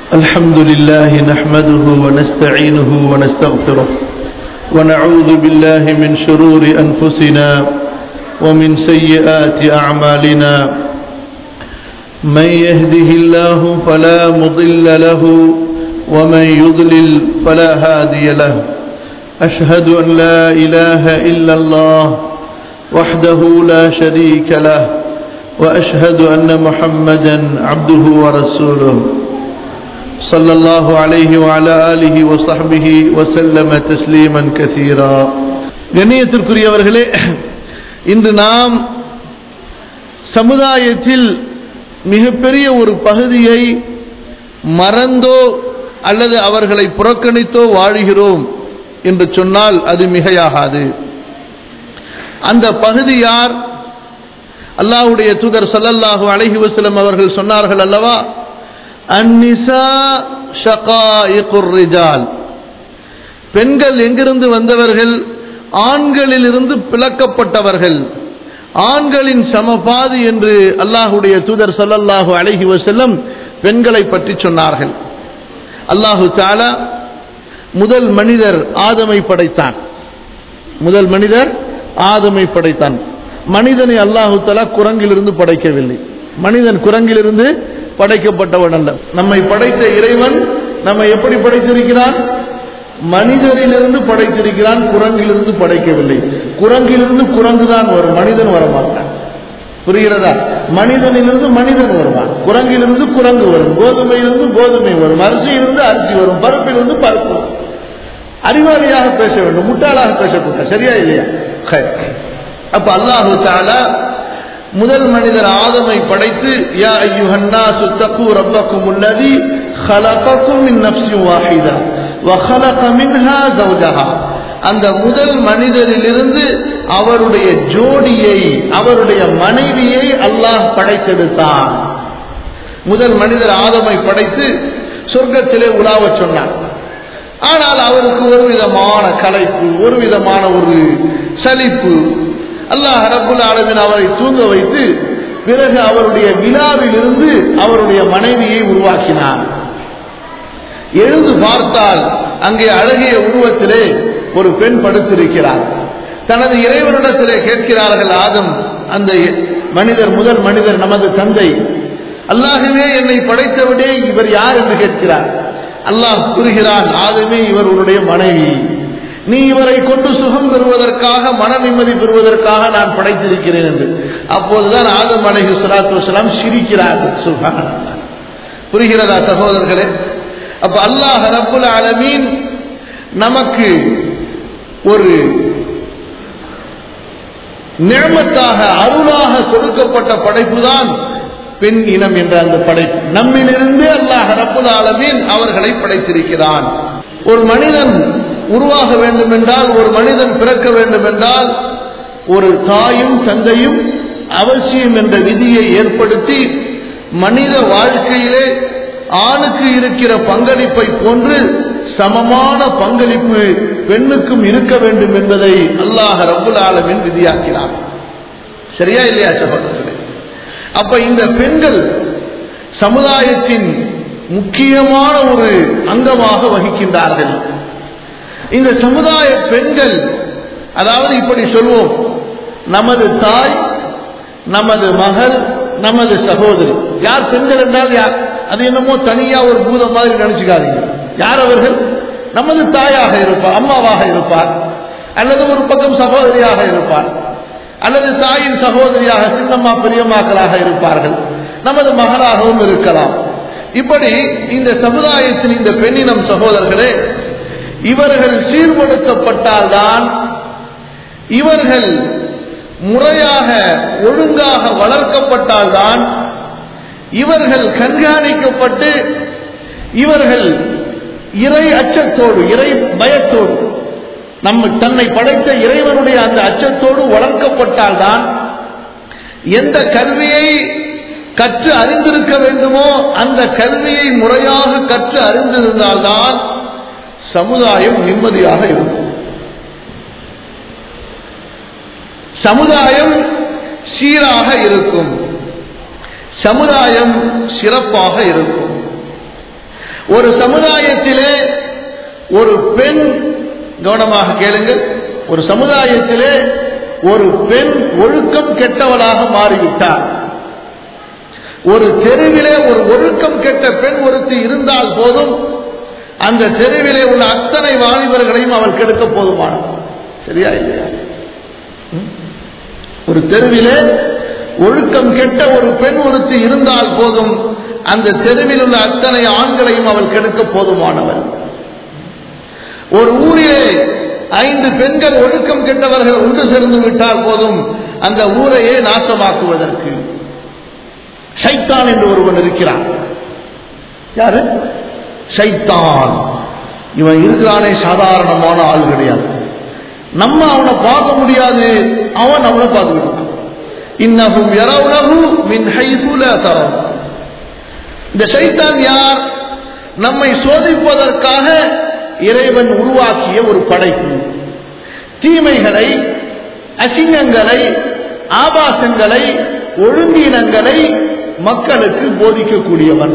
الحمد لله نحمده ونستعينه ونستغفره ونعوذ بالله من شرور أنفسنا ومن سيئات أعمالنا من يهده الله فلا مضل له ومن يضلل فلا هادي له أشهد أن لا إله إلا الله وحده لا شريك له وأشهد أن محمدا عبده ورسوله صلى الله عليه وعلى آله وصحبه وسلم تسليما كثيرا கண்ணியத்திற்குரியவர்களே இன்று நாம் சமுதாயத்தில் மிகப்பெரிய ஒரு பகுதியை மறந்தோ அல்லது அவர்களை புறக்கணித்தோ வாழுகிறோம் என்று சொன்னால் அது மிகையாகாது அந்த பகுதி யார் அல்லாஹ்வுடைய தூதர் ஸல்லல்லாஹு அலைஹி வஸல்லம் அவர்கள் சொன்னார்கள் அல்லவா அந்நிசா ஷகாயிகுர் ரிஜால் பெண்கள் எங்கிருந்து வந்தவர்கள் ஆண்களிலிருந்து பிளக்கப்பட்டவர்கள் ஆண்களின் சமபாதி என்று அல்லாஹுடைய தூதர் ஸல்லல்லாஹு அலைஹி வஸல்லம் பெண்களை பற்றி சொன்னார்கள் அல்லாஹு தாலா முதல் மனிதர் ஆதமை படைத்தான் முதல் மனிதர் ஆதமை படைத்தான் மனிதனை அல்லாஹு தாலா குரங்கிலிருந்து படைக்கவில்லை மனிதன் குரங்கிலிருந்து படைக்கப்பட்டவன் அல்ல நம்மை படைத்த இறைவன் நம்மை எப்படி படைத்திருக்கிறான் மனிதரிலிருந்து படைத்திருக்கிறான் குரங்கிலிருந்து படைக்கவில்லை குரங்கிலிருந்து குரங்கு தான் வரும் மனிதன் வரமாட்டான் புரிகிறதா மனிதனிலிருந்து மனிதன் வருவான் குரங்கிலிருந்து குரங்கு வரும் கோதுமையிலிருந்து கோதுமை வரும் அரிசியிலிருந்து அரிசி வரும் பருப்பிலிருந்து பருப்பு வரும் அறிவாளியாக பேச வேண்டும் முட்டாளாக பேசக்கூடாது சரியா இல்லையா அப்ப அல்லாஹு தாலா முதல் மனிதர் ஆதமை படைத்து யா ஐயுஹன்னா சுத்தகு ரப்பக்கும் உள்ளதி خلقكم من نفس واحدة وخلق منها زوجها அந்த முதல் மனிதரிலிருந்து அவருடைய ஜோடியை அவருடைய மனைவியை அல்லாஹ் படைத்தெடுத்தான் முதல் மனிதர் ஆதமை படைத்து சொர்க்கத்திலே உலாவச் சொன்னார் ஆனால் அவருக்கு ஒரு விதமான கலைப்பு ஒரு விதமான ஒரு சலிப்பு அல்லாஹ் ரபுல் ஆலமின் அவரை தூங்க வைத்து பிறகு அவருடைய விழாவில் இருந்து அவருடைய மனைவியை உருவாக்கினார் எழுந்து பார்த்தால் அங்கே அழகிய உருவத்திலே ஒரு பெண் படுத்திருக்கிறார் தனது இறைவனிடத்திலே கேட்கிறார்கள் ஆதம் அந்த மனிதர் முதல் மனிதர் நமது தந்தை அல்லாகவே என்னை படைத்தவிடே இவர் யார் என்று கேட்கிறார் அல்லாஹ் கூறுகிறான் ஆதமே இவர் உன்னுடைய மனைவி நீ இவரை கொண்டு சுகம் பெறுவதற்காக மன நிம்மதி பெறுவதற்காக நான் படைத்திருக்கிறேன் என்று அப்போதுதான் ஆதம் அலஹி சலாத்து வலாம் சிரிக்கிறார்கள் சொல்றாங்க புரிகிறதா சகோதரர்களே அப்ப அல்லாஹ் ரப்புல் அலமீன் நமக்கு ஒரு நியமத்தாக அருளாக கொடுக்கப்பட்ட படைப்பு தான் பெண் இனம் என்ற அந்த படைப்பு நம்மிலிருந்து அல்லாஹ் ரப்புல் ஆலமீன் அவர்களை படைத்திருக்கிறான் ஒரு மனிதன் உருவாக வேண்டும் என்றால் ஒரு மனிதன் பிறக்க வேண்டும் என்றால் ஒரு தாயும் தந்தையும் அவசியம் என்ற விதியை ஏற்படுத்தி மனித வாழ்க்கையிலே ஆணுக்கு இருக்கிற பங்களிப்பை போன்று சமமான பங்களிப்பு பெண்ணுக்கும் இருக்க வேண்டும் என்பதை அல்லாஹ் ரபுல் ஆலமின் விதியாக்கினார் சரியா இல்லையா சகோதரர்களே அப்ப இந்த பெண்கள் சமுதாயத்தின் முக்கியமான ஒரு அங்கமாக வகிக்கின்றார்கள் இந்த சமுதாய பெண்கள் அதாவது இப்படி சொல்வோம் நமது தாய் நமது மகள் நமது சகோதரி யார் பெண்கள் என்றால் யார் அது என்னமோ தனியா ஒரு பூதம் மாதிரி நினைச்சுக்காதீங்க யார் அவர்கள் நமது தாயாக இருப்பார் அம்மாவாக இருப்பார் அல்லது ஒரு பக்கம் சகோதரியாக இருப்பார் அல்லது தாயின் சகோதரியாக சின்னம்மா பெரியம்மாக்களாக இருப்பார்கள் நமது மகளாகவும் இருக்கலாம் இப்படி இந்த சமுதாயத்தின் இந்த பெண்ணினம் சகோதரர்களே இவர்கள் சீர்படுத்தப்பட்டால்தான் இவர்கள் முறையாக ஒழுங்காக வளர்க்கப்பட்டால்தான் இவர்கள் கண்காணிக்கப்பட்டு இவர்கள் இறை அச்சத்தோடு இறை பயத்தோடு நம்ம தன்னை படைத்த இறைவனுடைய அந்த அச்சத்தோடு வளர்க்கப்பட்டால்தான் எந்த கல்வியை கற்று அறிந்திருக்க வேண்டுமோ அந்த கல்வியை முறையாக கற்று அறிந்திருந்தால்தான் சமுதாயம் நிம்மதியாக இருக்கும் சமுதாயம் சீராக இருக்கும் சமுதாயம் சிறப்பாக இருக்கும் ஒரு சமுதாயத்திலே ஒரு பெண் கவனமாக கேளுங்கள் ஒரு சமுதாயத்திலே ஒரு பெண் ஒழுக்கம் கெட்டவளாக மாறிவிட்டார் ஒரு தெருவிலே ஒரு ஒழுக்கம் கெட்ட பெண் ஒருத்தி இருந்தால் போதும் அந்த தெருவிலே உள்ள அத்தனை வாலிபர்களையும் அவள் கெடுக்க போதுமானது சரியா இல்லையா ம்? ஒரு தெருவிலே ஒழுக்கம் கெட்ட ஒரு பெண் ஒருத்தி இருந்தால் போதும் அந்த தெருவில் உள்ள அத்தனை ஆண்களையும் அவள் கெடுக்க போதுமானவள் ஒரு ஊரிலே ஐந்து பெண்கள் ஒழுக்கம் கெட்டவர்கள் ஒன்று சேர்ந்து விட்டால் போதும் அந்த ஊரையே நாசமாக்குவதற்கு ஷைத்தான் என்று ஒருவன் இருக்கிறான் யாரு ஷைத்தான் இவன் இருக்கிறானே சாதாரணமான ஆள் கிடையாது நம்ம அவனை பார்க்க முடியாது அவன் அவனை பார்த்துக்கிட்டான் இன்னஹும் யரவுனஹு மின் ஹைசு லா தரவு இந்த ஷைத்தான் யார் நம்மை சோதிப்பதற்காக இறைவன் உருவாக்கிய ஒரு படைப்பு தீமைகளை அசிங்கங்களை ஆபாசங்களை ஒழுங்கீனங்களை மக்களுக்கு போதிக்கக்கூடியவன்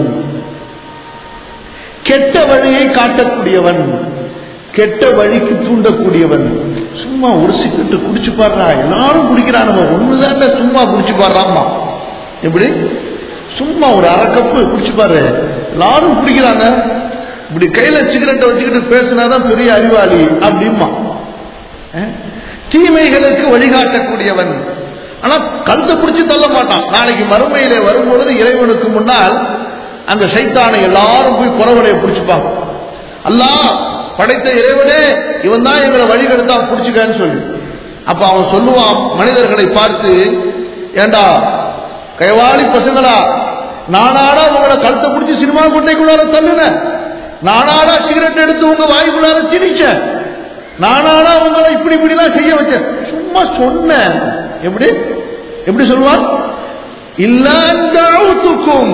கெட்ட வழியை காட்டக்கூடியவன் கெட்ட வழிக்கு தூண்டக்கூடியவன் சும்மா ஒரு சிக்கிட்டு குடிச்சு பாடுறா எல்லாரும் குடிக்கிறான் நம்ம ஒண்ணுதான் சும்மா குடிச்சு பாடுறாமா எப்படி சும்மா ஒரு அரை கப்பு குடிச்சு பாரு எல்லாரும் குடிக்கிறாங்க இப்படி கையில சிகரெட்டை வச்சுக்கிட்டு பேசினாதான் பெரிய அறிவாளி அப்படிமா அஹ்? தீமைகளுக்கு வழிகாட்டக்கூடியவன் ஆனா கழுத்தை பிடிச்சு தள்ள மாட்டான் நாளைக்கு மறுமையிலே வரும்பொழுது இறைவனுக்கு முன்னால் அந்த சைத்தானை எல்லாரும் போய் குறவலையை பிடிச்சுப்பாங்க அல்லாஹ் படைத்த இறைவனே இவன் தான் எங்களை வழிகெடுத்தான் பிடிச்சுக்கன்னு சொல்லி அப்ப அவன் சொல்லுவான் மனிதர்களை பார்த்து ஏண்டா கைவாளி பசங்களா நானாடா உங்களை கழுத்தை பிடிச்சி சினிமா கொண்டைக்குள்ளார தள்ளுனேன் நானாடா சிகரெட் எடுத்து உங்க வாய்க்குள்ளார திணிச்சேன் நானாடா உங்களை இப்படி இப்படிலாம் செய்ய வச்சேன் சும்மா சொன்னேன் எப்படி எப்படி சொல்லுவான் இல்லாந்துக்கும்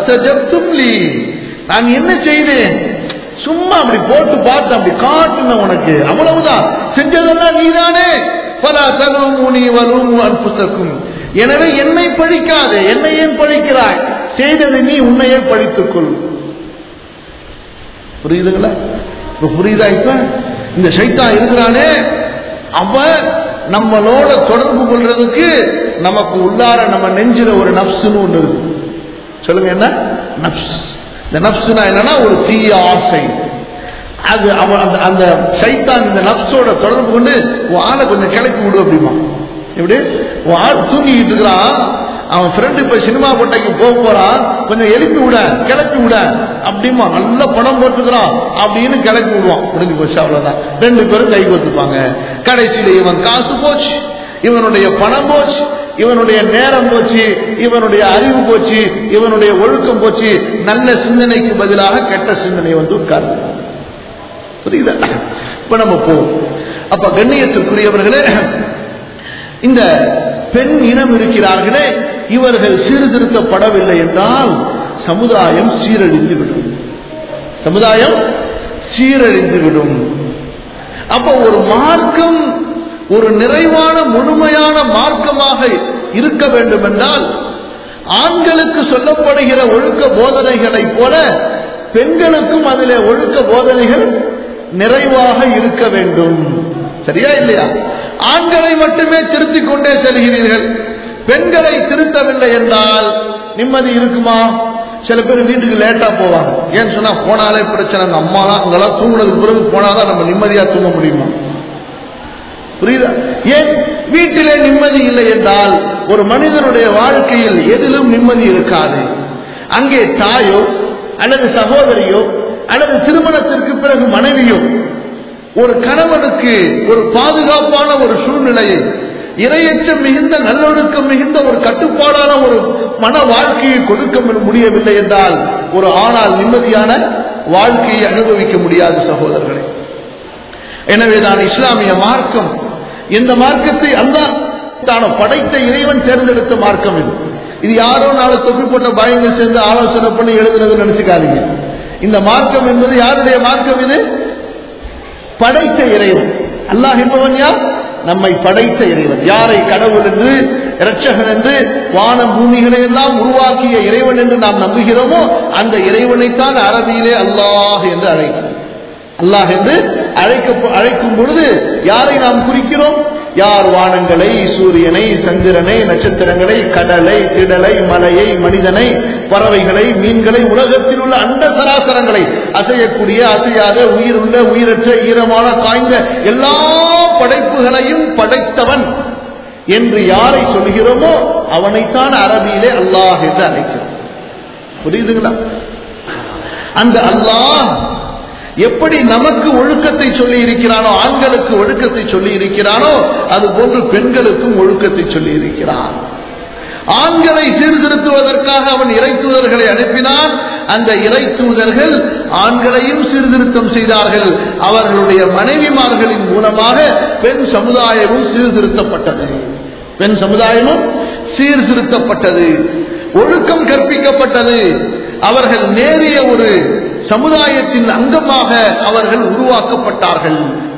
நான் என்ன செய்தேன் சும்மா அப்படி போட்டு பார்த்து அப்படி காட்டுன உனக்கு அவ்வளவுதான் செஞ்சதெல்லாம் நீதானே பல தகுமூனி வரும் அற்புசக்கும் எனவே என்னை பழிக்காதே என்னை ஏன் பழிக்கிறாய் செய்ததை நீ உன்னையே பழித்துக் கொள் புரியுதுங்களா இப்ப புரியுதா இப்ப இந்த சைத்தான் இருக்கிறானே அவன் நம்மளோட தொடர்பு கொள்றதுக்கு நமக்கு உள்ளார நம்ம நெஞ்சில ஒரு நப்சுன்னு ஒண்ணு இருக்கு சொல்லுங்க என்ன நப்ஸ் இந்த நப்சுனா என்னன்னா ஒரு தீய ஆசை அது அவன் அந்த அந்த சைத்தான் இந்த நப்சோட தொடர்பு கொண்டு உன் ஆளை கொஞ்சம் கிளப்பி விடு அப்படிமா எப்படி உன் ஆள் தூங்கிக்கிட்டு இருக்கிறான் அவன் ஃப்ரெண்டு இப்ப சினிமா கொட்டைக்கு போக போறான் கொஞ்சம் எழுப்பி விட கிளப்பி விட அப்படிமா நல்ல படம் போட்டுக்கிறான் அப்படின்னு கிளப்பி விடுவான் முடிஞ்சு போச்சு அவ்வளவுதான் ரெண்டு பேரும் கை கோத்துப்பாங்க கடைசியில இவன் காசு போச்சு இவனுடைய பணம் போச்சு இவனுடைய நேரம் போச்சு இவனுடைய அறிவு போச்சு இவனுடைய ஒழுக்கம் போச்சு நல்ல சிந்தனைக்கு பதிலாக கெட்ட சிந்தனை வந்து உட்கார்ந்து புரியுதா இப்ப நம்ம போவோம் அப்ப கண்ணியத்திற்குரியவர்களே இந்த பெண் இனம் இருக்கிறார்களே இவர்கள் சீர்திருத்தப்படவில்லை என்றால் சமுதாயம் சீரழிந்து விடும் சமுதாயம் சீரழிந்து விடும் அப்ப ஒரு மார்க்கம் ஒரு நிறைவான முழுமையான மார்க்கமாக இருக்க வேண்டும் என்றால் ஆண்களுக்கு சொல்லப்படுகிற ஒழுக்க போதனைகளைப் போல பெண்களுக்கும் அதிலே ஒழுக்க போதனைகள் நிறைவாக இருக்க வேண்டும் சரியா இல்லையா ஆண்களை மட்டுமே திருத்திக் கொண்டே செல்கிறீர்கள் பெண்களை திருத்தவில்லை என்றால் நிம்மதி இருக்குமா சில பேர் வீட்டுக்கு லேட்டா போவாங்க ஏன்னு சொன்னா போனாலே பிரச்சனை அந்த அம்மாலாம் அங்கெல்லாம் தூங்குனதுக்கு பிறகு போனாதான் நம்ம நிம்மதியா தூங்க முடியுமா புரியுதா ஏன் வீட்டிலே நிம்மதி இல்லை என்றால் ஒரு மனிதனுடைய வாழ்க்கையில் எதிலும் நிம்மதி இருக்காது அங்கே தாயோ அல்லது சகோதரியோ அல்லது திருமணத்திற்கு பிறகு மனைவியோ ஒரு கணவனுக்கு ஒரு பாதுகாப்பான ஒரு சூழ்நிலையை இரையச்சம் மிகுந்த நல்லொழுக்கம் மிகுந்த ஒரு கட்டுப்பாடான ஒரு மன வாழ்க்கையை கொடுக்க முடியவில்லை என்றால் ஒரு ஆணால் நிம்மதியான வாழ்க்கையை அனுபவிக்க முடியாது சகோதரர்களே எனவேதான் இஸ்லாமிய மார்க்கம் இந்த மார்க்கத்தை அல்லாஹ் தான படைத்த இறைவன் தேர்ந்தெடுத்த மார்க்கம் இது இது யாரோ நாளை தொப்பி போட்ட பயங்கள் சேர்ந்து ஆலோசனை பண்ணி எழுதுனது நினைச்சுக்காதீங்க இந்த மார்க்கம் என்பது யாருடைய மார்க்கம் இது படைத்த இறைவன் அல்லாஹ் என்பவன் யார் நம்மை படைத்த இறைவன் யாரை கடவுள் என்று இரட்சகன் என்று வானம் பூமிகளை எல்லாம் உருவாக்கிய இறைவன் என்று நாம் நம்புகிறோமோ அந்த இறைவனைத்தான் அரபியிலே அல்லாஹ் என்று அழைக்கிறோம் அல்லாஹ் என்று அழைக்க அழைக்கும் பொழுது யாரை நாம் குறிக்கிறோம் யார் வானங்களை சூரியனை சந்திரனை நட்சத்திரங்களை கடலை திடலை மலையை மனிதனை பறவைகளை மீன்களை உலகத்தில் உள்ள அண்ட சராசரங்களை அசையக்கூடிய அசையாத உயிருள்ள உயிரற்ற ஈரமான காய்ந்த எல்லா படைப்புகளையும் படைத்தவன் என்று யாரை சொல்கிறோமோ அவனைத்தான் அரபியிலே அல்லாஹ் என்று அழைக்கிறோம் புரியுதுங்களா அந்த அல்லாஹ் எப்படி நமக்கு ஒழுக்கத்தை சொல்லி இருக்கிறானோ ஆண்களுக்கு ஒழுக்கத்தை சொல்லி இருக்கிறானோ அது போன்று பெண்களுக்கும் ஒழுக்கத்தை சொல்லி இருக்கிறான் ஆண்களை சீர்திருத்துவதற்காக அவன் இறை தூதர்களை அனுப்பினான் அந்த இறை தூதர்கள் ஆண்களையும் சீர்திருத்தம் செய்தார்கள் அவர்களுடைய மனைவிமார்களின் மூலமாக பெண் சமுதாயமும் சீர்திருத்தப்பட்டது பெண் சமுதாயமும் சீர்திருத்தப்பட்டது ஒழுக்கம் கற்பிக்கப்பட்டது அவர்கள் நேரிய ஒரு சமுதாயத்தின் அங்கமாக அவர்கள் உருவாக்கப்பட்டார்கள்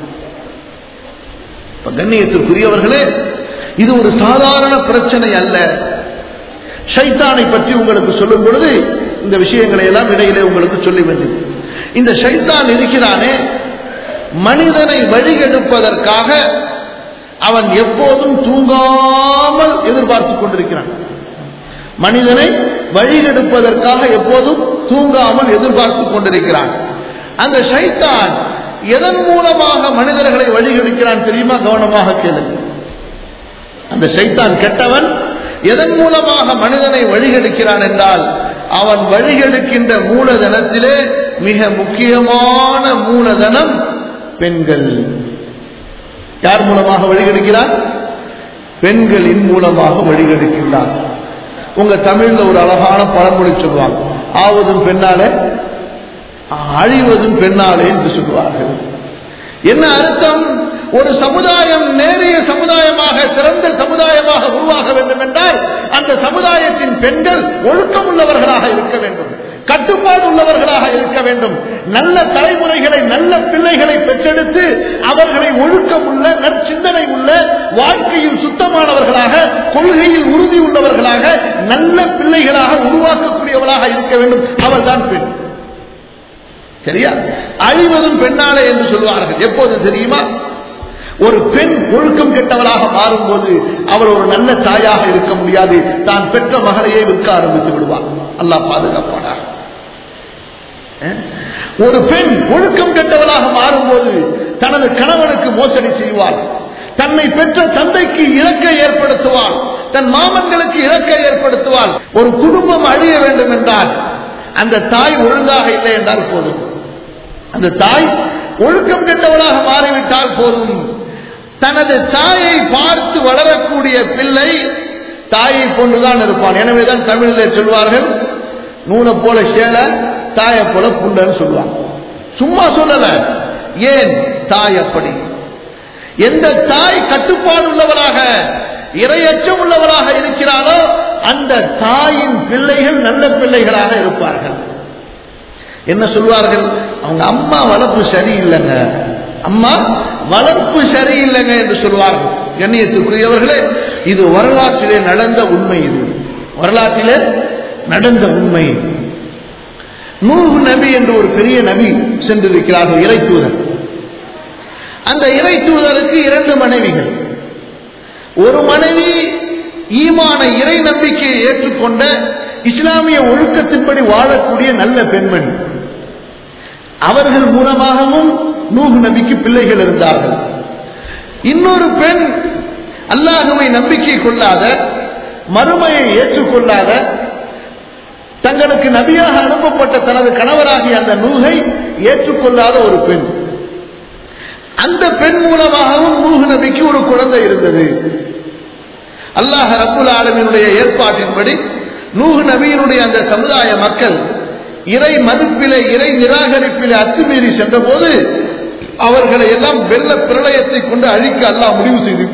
இப்ப கண்ணியத்திற்குரியவர்களே இது ஒரு சாதாரண பிரச்சனை அல்ல ஷைத்தானை பற்றி உங்களுக்கு சொல்லும் பொழுது இந்த விஷயங்களை எல்லாம் இடையிலே உங்களுக்கு சொல்லி வந்தது இந்த ஷைத்தான் இருக்கிறானே மனிதனை வழிகெடுப்பதற்காக அவன் எப்போதும் தூங்காமல் எதிர்பார்த்துக் கொண்டிருக்கிறான் மனிதனை வழிகெடுப்பதற்காக எப்போதும் தூங்காமல் எதிர்பார்த்துக் கொண்டிருக்கிறான் அந்த ஷைத்தான் எதன் மூலமாக மனிதர்களை வழிகெடுக்கிறான் தெரியுமா கவனமாக கேளுங்க அந்த ஷைத்தான் கெட்டவன் எதன் மூலமாக மனிதனை வழிகெடுக்கிறான் என்றால் அவன் வழிகெடுக்கின்ற மூலதனத்திலே மிக முக்கியமான மூலதனம் பெண்கள் யார் மூலமாக வழிகெடுக்கிறான் பெண்களின் மூலமாக வழிகெடுக்கின்றான் உங்க தமிழ்ல ஒரு அழகான பழமொழி சொல்லுவாங்க ஆவதும் பெண்ணாலே அழிவதும் பெண்ணாலே என்று சொல்லுவார்கள் என்ன அர்த்தம் ஒரு சமுதாயம் நேரிய சமுதாயமாக சிறந்த சமுதாயமாக உருவாக வேண்டும் என்றால் அந்த சமுதாயத்தின் பெண்கள் ஒழுக்கம் உள்ளவர்களாக இருக்க வேண்டும் கட்டுப்பாடு உள்ளவர்களாக இருக்க வேண்டும் நல்ல தலைமுறைகளை நல்ல பிள்ளைகளை பெற்றெடுத்து அவர்களை ஒழுக்கம் உள்ள நற்சிந்தனை உள்ள வாழ்க்கையில் சுத்தமானவர்களாக கொள்கையில் உறுதி உள்ளவர்களாக நல்ல பிள்ளைகளாக உருவாக்கக்கூடியவர்களாக இருக்க வேண்டும் அவர்தான் பெண் சரியா அழிவதும் பெண்ணாலே என்று சொல்வார்கள் எப்போது தெரியுமா ஒரு பெண் ஒழுக்கம் கெட்டவளாக மாறும்போது அவள் ஒரு நல்ல தாயாக இருக்க முடியாது தான் பெற்ற மகளையே விற்க ஆரம்பித்து விடுவார் அல்லாஹ் பாதுகாப்பானார் ஒரு பெண் ஒழுக்கம் கெட்டவளாக மாறும்போது தனது கணவனுக்கு மோசடி செய்வாள் தன்னை பெற்ற தந்தைக்கு இலக்கை ஏற்படுத்துவாள் தன் மாமன்களுக்கு இலக்கை ஏற்படுத்துவாள் ஒரு குடும்பம் அழிய வேண்டும் என்றால் அந்த தாய் ஒழுங்காக இல்லை என்றால் போதும் அந்த தாய் ஒழுக்கம் கெட்டவளாக மாறிவிட்டால் போதும் தனது தாயை பார்த்து வளரக்கூடிய பிள்ளை தாயை போன்றுதான் இருப்பான் எனவேதான் தமிழில் சொல்வார்கள் நூலை போல சேல தாயை போல புண்டன்னு சொல்லுவாங்க சும்மா சொல்லல ஏன் தாய் அப்படி எந்த தாய் கட்டுப்பாடு உள்ளவராக இரையச்சம் உள்ளவராக இருக்கிறாரோ அந்த தாயின் பிள்ளைகள் நல்ல பிள்ளைகளாக இருப்பார்கள் என்ன சொல்வார்கள் அவங்க அம்மா வளர்ப்பு சரியில்லைங்க அம்மா வளர்ப்பு சரியில்லைங்க என்று சொல்வார்கள் கண்ணியத்துக்குரியவர்களே இது வரலாற்றிலே நடந்த உண்மை இது வரலாற்றிலே நடந்த உண்மை நூறு நபி என்று ஒரு பெரிய நபி சென்றிருக்கிறார்கள் இறை தூதர் அந்த இறை தூதருக்கு இரண்டு மனைவிகள் ஒரு மனைவி ஈமான இறை நம்பிக்கையை ஏற்றுக்கொண்ட இஸ்லாமிய ஒழுக்கத்தின்படி வாழக்கூடிய நல்ல பெண்மணி அவர்கள் மூலமாகவும் நூகு நபிக்கு பிள்ளைகள் இருந்தார்கள் இன்னொரு பெண் அல்லாஹுவை நம்பிக்கை கொள்ளாத மறுமையை ஏற்றுக்கொள்ளாத தங்களுக்கு நபியாக அனுப்பப்பட்ட தனது கணவராகிய அந்த நூகை ஏற்றுக்கொள்ளாத ஒரு பெண் அந்த பெண் மூலமாகவும் நூகு நபிக்கு ஒரு குழந்தை இருந்தது அல்லாஹ் ரப்புல் ஆலமினுடைய ஏற்பாட்டின்படி நூகு நபியினுடைய அந்த சமுதாய மக்கள் இறை மதிப்பிலே இறை நிராகரிப்பிலே அத்துமீறி சென்றபோது அவர்களை எல்லாம் வெள்ள பிரளயத்தை கொண்டு அழிக்க அல்லாஹ் முடிவு செய்து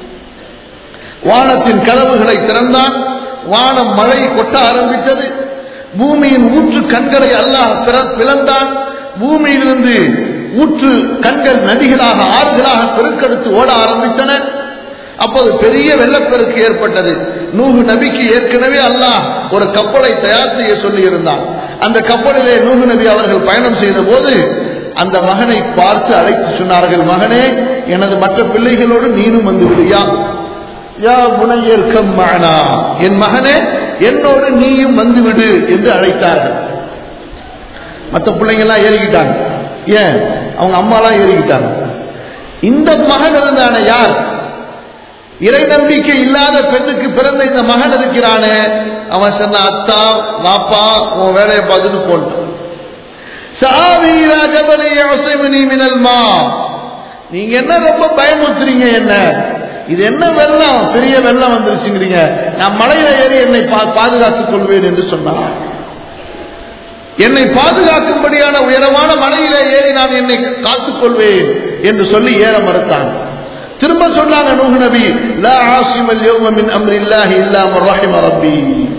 வானத்தின் கதவுகளை திறந்தான் வானம் மழை கொட்ட ஆரம்பித்தது பூமியின் ஊற்று கண்களை அல்லாஹ் பிற- பிளந்தான் பூமியிலிருந்து ஊற்று கண்கள் நதிகளாக ஆறுகளாக பெருக்கெடுத்து ஓட ஆரம்பித்தன அப்போது பெரிய வெள்ளப்பெருக்கு ஏற்பட்டது நூகு நபிக்கு ஏற்கனவே அல்லாஹ் ஒரு கப்பலை தயார் செய்ய சொல்லி இருந்தான் அந்த கப்பலிலே நூகு நபி அவர்கள் பயணம் செய்த போது அந்த மகனை பார்த்து அழைத்து சொன்னார்கள் மகனே எனது மற்ற பிள்ளைகளோடு நீனும் வந்து விடுயா யா முனையேற்கம் மானா என் மகனே என்னோடு நீயும் வந்து விடு என்று அழைத்தார்கள் மற்ற பிள்ளைங்கெல்லாம் ஏறிக்கிட்டாங்க ஏன் அவங்க அம்மாலாம் ஏறிக்கிட்டாங்க இந்த மகன் இருந்தானே யார் இறை நம்பிக்கை இல்லாத பெண்ணுக்கு பிறந்த இந்த மகன் இருக்கிறானே அவன் சொன்ன அத்தா வாப்பா உன் வேலையை பார்த்துட்டு போன்ட்டான் சாவீரா ஜபலி யோசிமினி மினல் மா நீங்க என்ன ரொம்ப பயமுறுத்துறீங்க என்ன இது என்ன வெள்ளம் பெரிய வெள்ளம் வந்துருச்சுங்கிறீங்க நான் மலையில ஏறி என்னை பா- பாதுகாத்துக் கொள்வேன் என்று சொன்னான் என்னை பாதுகாக்கும்படியான உயரமான மலையில ஏறி நான் என்னை காத்துக் கொள்வேன் என்று சொல்லி ஏற மறுத்தான் திரும்ப சொன்னாங்க நூஹ் நபி லா ஆசிமல் யௌம மின் அம்ரில்லாஹி இல்லா மன் ரஹிம ரப்பி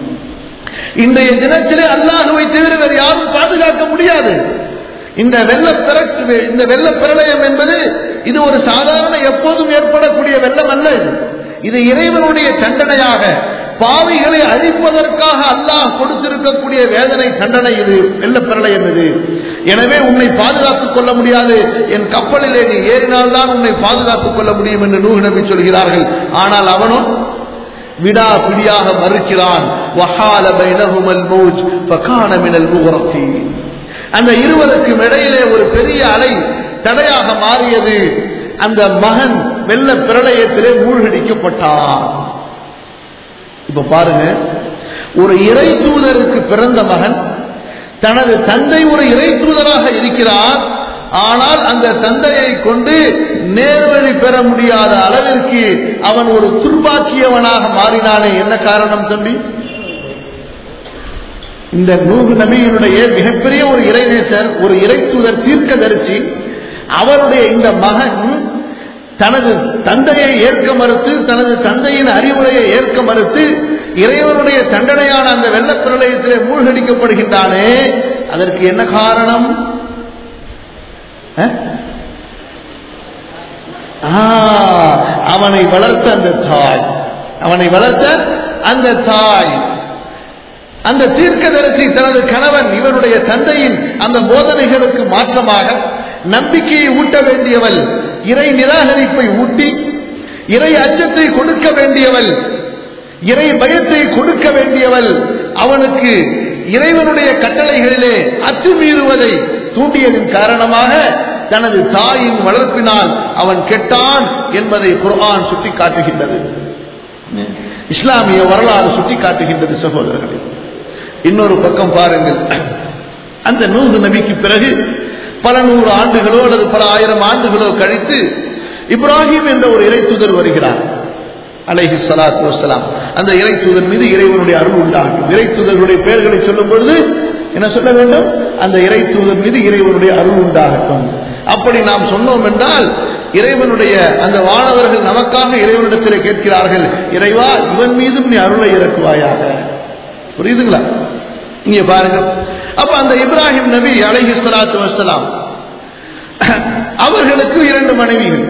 இன்றைய தினத்திலே அல்லாஹுவை தவிர வேறு யாரும் பாதுகாக்க முடியாது இந்த வெள்ள பிறகு இந்த வெள்ள பிரளயம் என்பது இது ஒரு சாதாரண எப்போதும் ஏற்படக்கூடிய வெள்ளம் அல்ல இது இது இறைவனுடைய தண்டனையாக பாவிகளை அழிப்பதற்காக அல்லாஹ் கொடுத்திருக்கக்கூடிய வேதனை தண்டனை இது வெள்ள பிரளயம் இது எனவே உன்னை பாதுகாத்துக் கொள்ள முடியாது என் கப்பலிலே நீ ஏறினால்தான் உன்னை பாதுகாத்துக் கொள்ள முடியும் என்று நூஹ் நபி சொல்கிறார்கள் ஆனால் அவனும் விடா பிடியாக மறுக்கிறான் வஹால பைனஹுமல் மௌஜ் ஃபகான மினல் முகரத்தீன் அந்த இருவருக்கும் இடையிலே ஒரு பெரிய அலை தடையாக மாறியது அந்த மகன் வெள்ள பிரளயத்திலே மூழ்கடிக்கப்பட்டான் இப்ப பாருங்க ஒரு இறை தூதருக்கு பிறந்த மகன் தனது தந்தை ஒரு இறை தூதராக இருக்கிறார் ஆனால் அந்த தந்தையை கொண்டு நேர்வழி பெற முடியாத அளவிற்கு அவன் ஒரு துர்பாக்கியவனாக மாறினானே என்ன காரணம் தம்பி இந்த நூகு நபியினுடைய மிகப்பெரிய ஒரு இறைநேசர் ஒரு இறைத்தூதர் தீர்க்கதரிசி அவருடைய இந்த மகன் தனது தந்தையை ஏற்க மறுத்து தனது தந்தையின் அறிவுரையை ஏற்க மறுத்து இறைவனுடைய தண்டனையான அந்த வெள்ளப் பிரளயத்திலே மூழ்கடிக்கப்படுகின்றானே அதற்கு என்ன காரணம் அஹ்? ஆ, அவனை வளர்த்த அந்த தாய் அவனை வளர்த்த அந்த தாய் அந்த தீர்க்கதரிசி தனது கணவன் இவருடைய தந்தையின் அந்த போதனைகளுக்கு மாற்றமாக நம்பிக்கையை ஊட்ட வேண்டியவள் இறை நிராகரிப்பை ஊட்டி இறை அச்சத்தை கொடுக்க வேண்டியவள் இறை பயத்தை கொடுக்க வேண்டியவள் அவனுக்கு இறைவனுடைய கட்டளைகளிலே அத்துமீறுவதை தூண்டியதன் காரணமாக தனது தாயின் வளர்ப்பினால் அவன் கெட்டான் என்பதை குர்ஆன் சுட்டிக்காட்டுகின்றது இஸ்லாமிய வரலாறு சுட்டிக்காட்டுகின்றது சகோதரர்களே இன்னொரு பக்கம் பாருங்கள் அந்த நூறு நபிக்கு பிறகு பல நூறு ஆண்டுகளோ அல்லது பல ஆயிரம் ஆண்டுகளோ கழித்து இப்ராஹிம் என்ற ஒரு இறை தூதர் வருகிறார் அலைஹி ஸலாத்து வஸ்ஸலாம் அந்த இறை தூதர் மீது இறைவனுடைய அருள் உண்டாகும் இறை தூதர்களுடைய பெயர்களை சொல்லும் பொழுது என்ன சொல்ல வேண்டும் அந்த இறை தூதர் மீது இறைவனுடைய அருள் உண்டாகட்டும் அப்படி நாம் சொன்னோம் என்றால் இறைவனுடைய அந்த வானவர்கள் நமக்காக இறைவனிடத்திலே கேட்கிறார்கள் இறைவா இவன் மீதும் நீ அருளை இறக்குவாயாக புரியுதுங்களா இங்க பாருங்க அப்ப அந்த இப்ராஹிம் நபி அலைஹி ஸலாத்து வஸ்ஸலாம் அவர்களுக்கு இரண்டு மனைவிகள்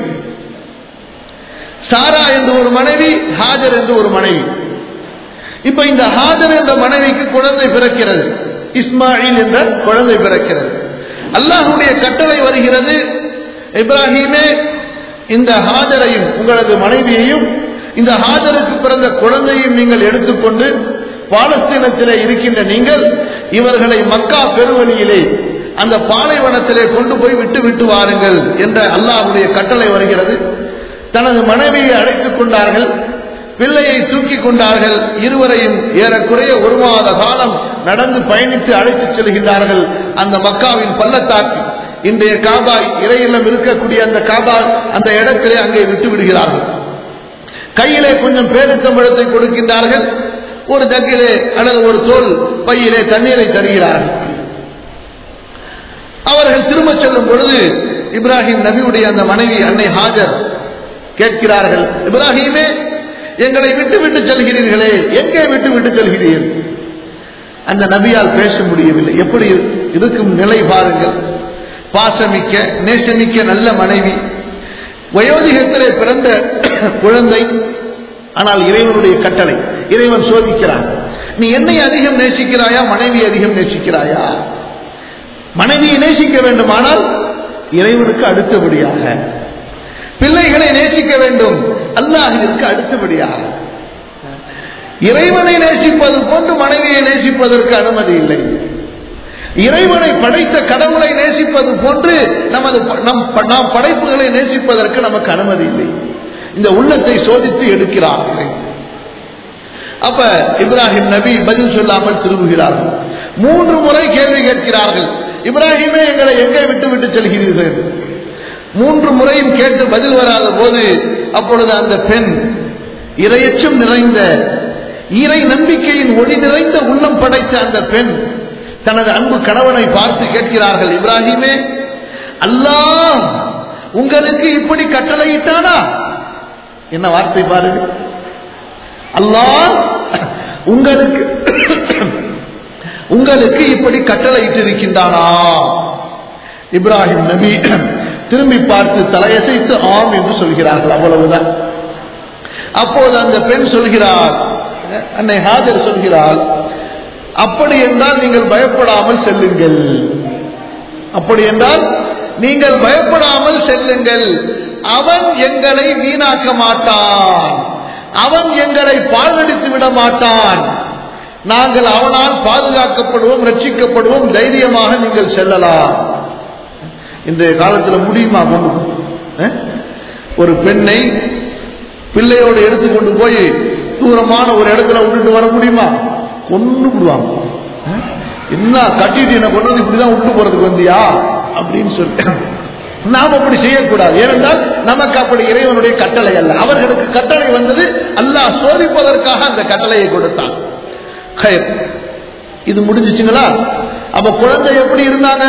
சாரா என்ற ஒரு மனைவி ஹாஜர் என்ற ஒரு மனைவி இப்ப இந்த ஹாஜர் என்ற மனைவிக்கு குழந்தை பிறக்கிறது இஸ்மாயில் என்ற குழந்தை பிறக்கிறது அல்லாஹ்வுடைய கட்டளை வருகிறது இப்ராஹிமே இந்த ஹாஜரையும் உங்களது மனைவியையும் இந்த ஹாஜருக்கு பிறந்த குழந்தையும் நீங்கள் எடுத்துக்கொண்டு பாலஸ்தீனத்திலே இருக்கின்ற நீங்கள் இவர்களை மக்கா பெருவழியிலே அந்த பாலைவனத்திலே கொண்டு போய் விட்டு விட்டு வாருங்கள் என்ற அல்லாஹ்வுடைய கட்டளை வருகிறது தனது மனைவியை அழைத்துக் கொண்டார்கள் பிள்ளையை தூக்கி கொண்டார்கள் இருவரையும் ஏறக்குறைய ஒரு மாத காலம் நடந்து பயணித்து அழைத்துச் செல்கின்றார்கள் அந்த மக்காவின் பள்ளத்தாக்கு இன்றைய காபா இறையிலம் இருக்கக்கூடிய அந்த காபா அந்த இடத்திலே அங்கே விட்டு விடுகிறார்கள் கையிலே கொஞ்சம் பேரித்தம்பழத்தை கொடுக்கின்றார்கள் ஒரு ஜக்கிலே அல்லது ஒரு தோல் பையிலே தண்ணீரை தருகிறார்கள் அவர்கள் திரும்பச் செல்லும் பொழுது இப்ராஹிம் நபியுடைய அந்த மனைவி அன்னை ஹாஜர் கேட்கிறார்கள் இப்ராஹிமே எங்களை விட்டு விட்டு செல்கிறீர்களே எங்கே விட்டு விட்டு செல்கிறீர்கள் அந்த நபியால் பேச முடியவில்லை எப்படி இருக்கும் நிலை பாருங்கள் பாசமிக்க நேசமிக்க நல்ல மனைவி வயோதிகத்திலே பிறந்த குழந்தை ஆனால் இறைவனுடைய கட்டளை இறைவன் சோதிக்கிறான் நீ என்னை அதிகம் நேசிக்கிறாயா மனைவி அதிகம் நேசிக்கிறாயா மனைவியை நேசிக்க வேண்டுமானால் இறைவனுக்கு அடுத்தபடியாக பிள்ளைகளை நேசிக்க வேண்டும் அல்லாஹிற்கு அடுத்தபடியாக இறைவனை நேசிப்பது போன்று மனைவியை நேசிப்பதற்கு அனுமதி இல்லை இறைவனை படைத்த கடவுளை நேசிப்பது போன்று நமது நம் நாம் படைப்புகளை நேசிப்பதற்கு நமக்கு அனுமதி இல்லை இந்த உள்ளத்தை சோதித்து எடுக்கிறார்கள் அப்ப இப்ராஹிம் நபி பதில் சொல்லாமல் திரும்புகிறார்கள் மூன்று முறை கேள்வி கேட்கிறார்கள் இப்ராஹிமே எங்களை எங்கே விட்டு விட்டு செல்கிறீர்கள் மூன்று முறையும் கேட்டு பதில் வராத போது அப்பொழுது அந்த பெண் இரையச்சம் நிறைந்த இறை நம்பிக்கையின் ஒளி நிறைந்த உள்ளம் படைத்த அந்த பெண் தனது அன்பு கணவனை பார்த்து கேட்கிறார்கள் இப்ராஹிமே அல்லாஹ் உங்களுக்கு இப்படி கட்டளையிட்டானா என்ன வார்த்தை பாருங்க அல்லாஹ் உங்களுக்கு உங்களுக்கு இப்படி கட்டளையிட்டிருக்கின்றானா இப்ராஹிம் நபி திரும்பி பார்த்து தலையசைத்து ஆம் என்று சொல்கிறார்கள் அவ்வளவுதான் அப்போது அந்த பெண் சொல்கிறார் அன்னை ஹாஜர் சொல்கிறாள் அப்படி என்றால் நீங்கள் பயப்படாமல் செல்லுங்கள் அப்படி என்றால் நீங்கள் பயப்படாமல் செல்லுங்கள் அவன் எங்களை வீணாக்க மாட்டான் அவன் எங்களை பாழ்நடித்து விட மாட்டான் நாங்கள் அவனால் பாதுகாக்கப்படுவோம் ரட்சிக்கப்படுவோம் தைரியமாக நீங்கள் செல்லலாம் இன்றைய காலத்தில் முடியுமா கொண்டு அஹ்? ஒரு பெண்ணை பிள்ளையோடு எடுத்துக்கொண்டு போய் தூரமான ஒரு இடத்துல விட்டுட்டு வர முடியுமா கொண்டு விடுவாங்க அஹ்? என்ன கட்டிட்டு என்ன கொண்டு வந்து இப்படிதான் விட்டு போறதுக்கு வந்தியா அப்படின்னு சொல்லி நாம் அப்படி செய்யக்கூடாது ஏனென்றால் நமக்கு அப்படி இறைவனுடைய கட்டளை அல்ல அவர்களுக்கு கட்டளை வந்தது அல்லாஹ் சோதிப்பதற்காக அந்த கட்டளையை கொடுத்தான் ஹைர். இது முடிஞ்சிச்சுங்களா அப்ப குழந்தை எப்படி இருந்தாங்க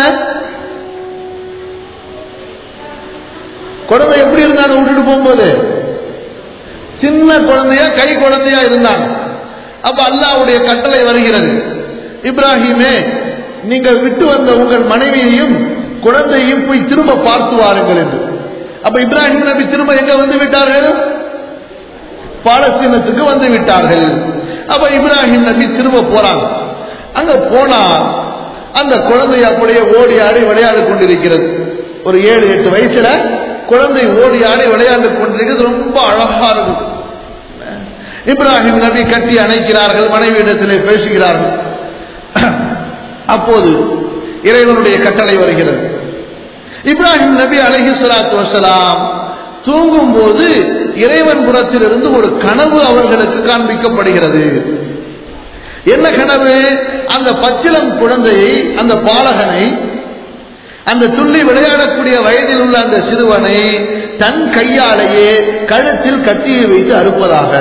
குழந்தை எப்படி இருந்தாங்க விட்டுட்டு போகும்போது சின்ன குழந்தையா கை குழந்தையா இருந்தாங்க அப்ப அல்லாஹ்வுடைய கட்டளை வருகிறது இப்ராஹிமே நீங்கள் விட்டு வந்த உங்கள் மனைவியையும் குழந்தையையும் போய் திரும்ப பார்த்து வாருங்கள் என்று அப்ப இப்ராஹிம் நபி திரும்ப எங்க வந்து விட்டார்கள் பாலஸ்தீனத்துக்கு வந்து விட்டார்கள் அப்ப இப்ராஹிம் நபி திரும்ப போறாங்க அங்க போனா அந்த குழந்தை அப்படியே ஓடி ஆடி விளையாடி கொண்டிருக்கிறது ஒரு ஏழு எட்டு வயசுல குழந்தை ஓடி ஆடி விளையாண்டு கொண்டிருக்கிறது ரொம்ப அழகா இருக்கும் இப்ராஹிம் நபி கட்டி அணைக்கிறார்கள் மனைவியிடத்திலே பேசுகிறார்கள் அப்போது இறைவனுடைய கட்டளை வருகிறது இப்ராஹிம் நபி அலஹி சலாத்து வசலாம் தூங்கும் போது இறைவன் புறத்திலிருந்து ஒரு கனவு அவர்களுக்கு காண்பிக்கப்படுகிறது என்ன கனவு அந்த பச்சிலம் குழந்தையை அந்த பாலகனை அந்த துள்ளி விளையாடக்கூடிய வயதில் உள்ள அந்த சிறுவனை தன் கையாலேயே கழுத்தில் கத்தியை வைத்து அறுப்பதாக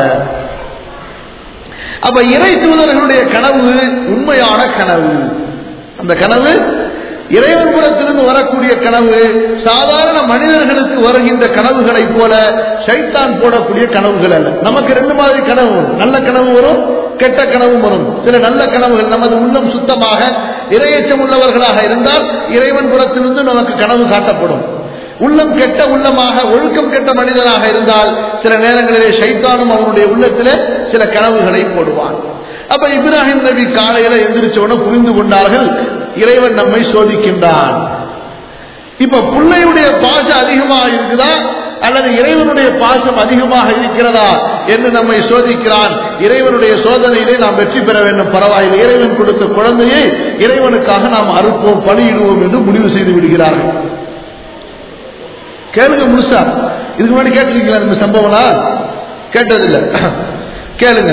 அப்ப இறை தூதர்களுடைய கனவு உண்மையான கனவு அந்த கனவு இறைவன் புறத்திலிருந்து வரக்கூடிய கனவு சாதாரண மனிதர்களுக்கு வருகின்ற கனவுகளைப் போல சைத்தான் போடக்கூடிய கனவுகள் அல்ல நமக்கு ரெண்டு மாதிரி கனவு வரும் நல்ல கனவு வரும் கெட்ட கனவும் வரும் சில நல்ல கனவுகள் நமது உள்ளம் சுத்தமாக இரையச்சம் உள்ளவர்களாக இருந்தால் இறைவன் புறத்திலிருந்து நமக்கு கனவு காட்டப்படும் உள்ளம் கெட்ட உள்ளமாக ஒழுக்கம் கெட்ட மனிதனாக இருந்தால் சில நேரங்களிலே சைத்தானும் அவனுடைய உள்ளத்திலே சில கனவுகளை போடுவான் அப்ப இப்ராஹிம் நபி காலையில எந்திரிச்சவன புரிந்து கொண்டார்கள் இறைவன் நம்மை சோதிக்கின்றான் இப்ப பிள்ளையுடைய பாசம் அதிகமாக இருக்குதா அல்லது இறைவனுடைய பாசம் அதிகமாக இருக்கிறதா என்று நம்மை சோதிக்கிறான் இறைவனுடைய சோதனையிலே நாம் வெற்றி பெற வேண்டும் பரவாயில்லை இறைவன் கொடுத்த குழந்தையை இறைவனுக்காக நாம் அறுப்போம் பலியிடுவோம் என்று முடிவு செய்து விடுகிறார்கள் கேளுங்க முழுசா இதுக்கு முன்னாடி கேட்டிருக்கீங்களா இந்த சம்பவம்னா கேட்டதில்லை கேளுங்க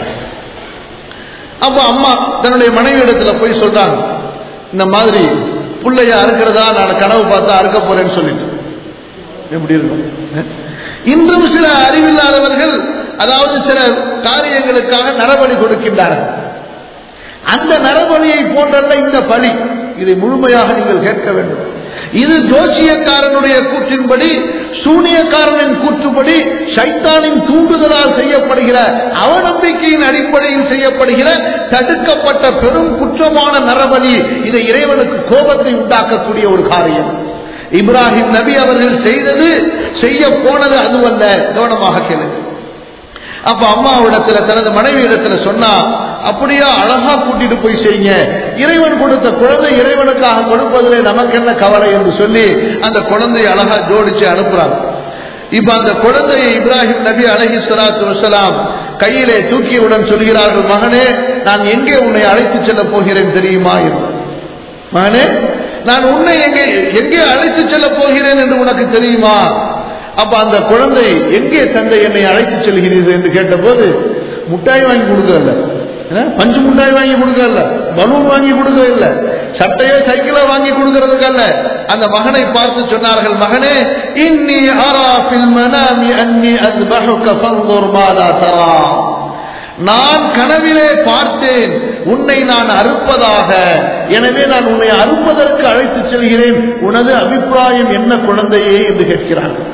அப்ப அம்மா தன்னுடைய மனைவி இடத்துல போய் சொல்றாங்க இந்த மாதிரி பிள்ளைய அறுக்கிறதா நான் கனவு பார்த்தா அறுக்க போறேன்னு சொல்லிட்டு எப்படி இருக்கும் இன்றும் சில அறிவில்லாதவர்கள் அதாவது சில காரியங்களுக்காக நரபலி கொடுக்கின்றார்கள் அந்த நரபலியை போன்றல்ல இந்த பலி இதை முழுமையாக நீங்கள் கேட்க வேண்டும் இது ஜோசியக்காரனுடைய கூற்றின்படி சூனியக்காரனின் கூற்றுப்படி சைத்தானின் தூண்டுதலால் செய்யப்படுகிற அவநம்பிக்கையின் அடிப்படையில் செய்யப்படுகிற தடுக்கப்பட்ட பெரும் குற்றமான நரபலி இது இறைவனுக்கு கோபத்தை உண்டாக்கக்கூடிய ஒரு காரியம் இப்ராஹிம் நபி அவர்கள் செய்தது செய்ய போனது அதுவல்ல கவனமாக கேளுங்க அப்ப அம்மாவிடத்துல தனது மனைவி இடத்துல சொன்னா அப்படியா அழகா கூட்டிட்டு போய் செய்யுங்க இறைவன் கொடுத்த குழந்தை இறைவனுக்காக கொடுப்பதிலே நமக்கு என்ன கவலை என்று சொல்லி அந்த குழந்தையை அழகா ஜோடிச்சு அனுப்புறாங்க இப்ப அந்த குழந்தையை இப்ராஹிம் நபி அலஹி சலாத்து வசலாம் கையிலே தூக்கியவுடன் சொல்கிறார்கள் மகனே நான் எங்கே உன்னை அழைத்து செல்ல போகிறேன் தெரியுமா என்று மகனே நான் உன்னை எங்கே எங்கே அழைத்து செல்ல போகிறேன் என்று உனக்கு தெரியுமா அப்ப அந்த குழந்தை எங்கே தந்தை என்னை அழைத்து செல்கிறீர்கள் என்று கேட்டபோது முட்டாய் வாங்கி கொடுக்கல பஞ்சு முட்டாய் வாங்கி கொடுக்கல பலூன் வாங்கி கொடுக்கல சட்டையோ சைக்கிளோ வாங்கி கொடுக்கறதுக்கு அல்ல அந்த மகனை பார்த்து சொன்னார்கள் மகனே இன்னி ஆரா ஃபில் மனாமி அன்னி அஸ்பஹுக ஃபன்துர் மாதா தரா நான் கனவிலே பார்த்தேன் உன்னை நான் அறுப்பதாக எனவே நான் உன்னை அறுப்பதற்கு அழைத்து செல்கிறேன் உனது அபிப்பிராயம் என்ன குழந்தையே என்று கேட்கிறார்கள்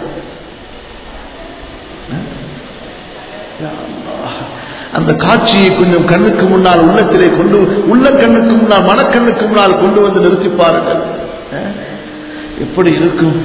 அந்த காட்சியை கொஞ்சம் கண்ணுக்கு முன்னால் உள்ளத்திலே கொண்டு உள்ள கண்ணுக்கு முன்னால் மனக்கண்ணுக்கு முன்னால் கொண்டு வந்து நிறுத்தி பாருங்கள் எப்படி இருக்கும்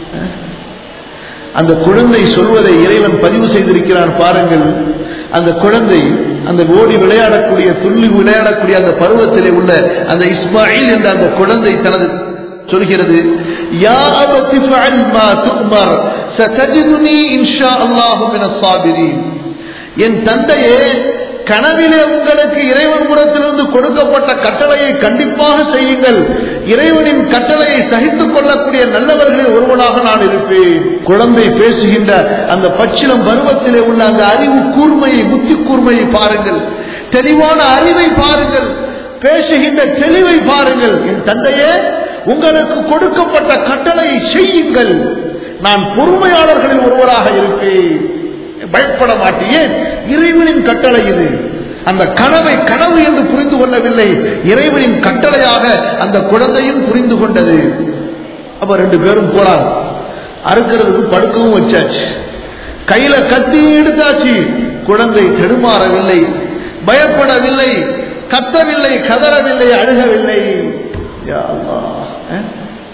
அந்த குழந்தை சொல்வதை இறைவன் பதிவு செய்திருக்கிறான் பாருங்கள் அந்த குழந்தை அந்த ஓடி விளையாடக்கூடிய துள்ளி விளையாடக்கூடிய அந்த பருவத்திலே உள்ள அந்த இஸ்மாயில் என்ற அந்த குழந்தை தனது சொல்கிறது யா அபத்தி ஃபஅல் மா துக்மர் சதஜிதுனி இன்ஷா அல்லாஹு மினஸ் சாபிரீன் என் தந்தையே கனவிலே உங்களுக்கு இறைவன் புறத்திலிருந்து கொடுக்கப்பட்ட கட்டளையை கண்டிப்பாக செய்யுங்கள் இறைவனின் கட்டளையை சகித்துக் கொள்ளக்கூடிய நல்லவர்களில் ஒருவனாக நான் இருப்பேன் குழந்தை பேசுகின்ற அந்த பச்சிலம் பருவத்திலே உள்ள அந்த அறிவு கூர்மையை புத்தி கூர்மையை பாருங்கள் தெளிவான அறிவை பாருங்கள் பேசுகின்ற தெளிவை பாருங்கள் என் தந்தையே உங்களுக்கு கொடுக்கப்பட்ட கட்டளையை செய்யுங்கள் நான் பொறுமையாளர்களில் ஒருவராக இருப்பேன் பயப்பட மாட்டேன் இறைவனின் கட்டளை இது அந்த கனவை கனவு என்று புரிந்து கொள்ளவில்லை இறைவனின் கட்டளையாக அந்த குழந்தையும் புரிந்து கொண்டது அப்ப ரெண்டு பேரும் போறாங்க அறுக்கிறதுக்கு படுக்கவும் வச்சாச்சு கையில கத்தி எடுத்தாச்சு குழந்தை தடுமாறவில்லை பயப்படவில்லை கத்தவில்லை கதறவில்லை அழுகவில்லை யா அல்லாஹ். அஹ்?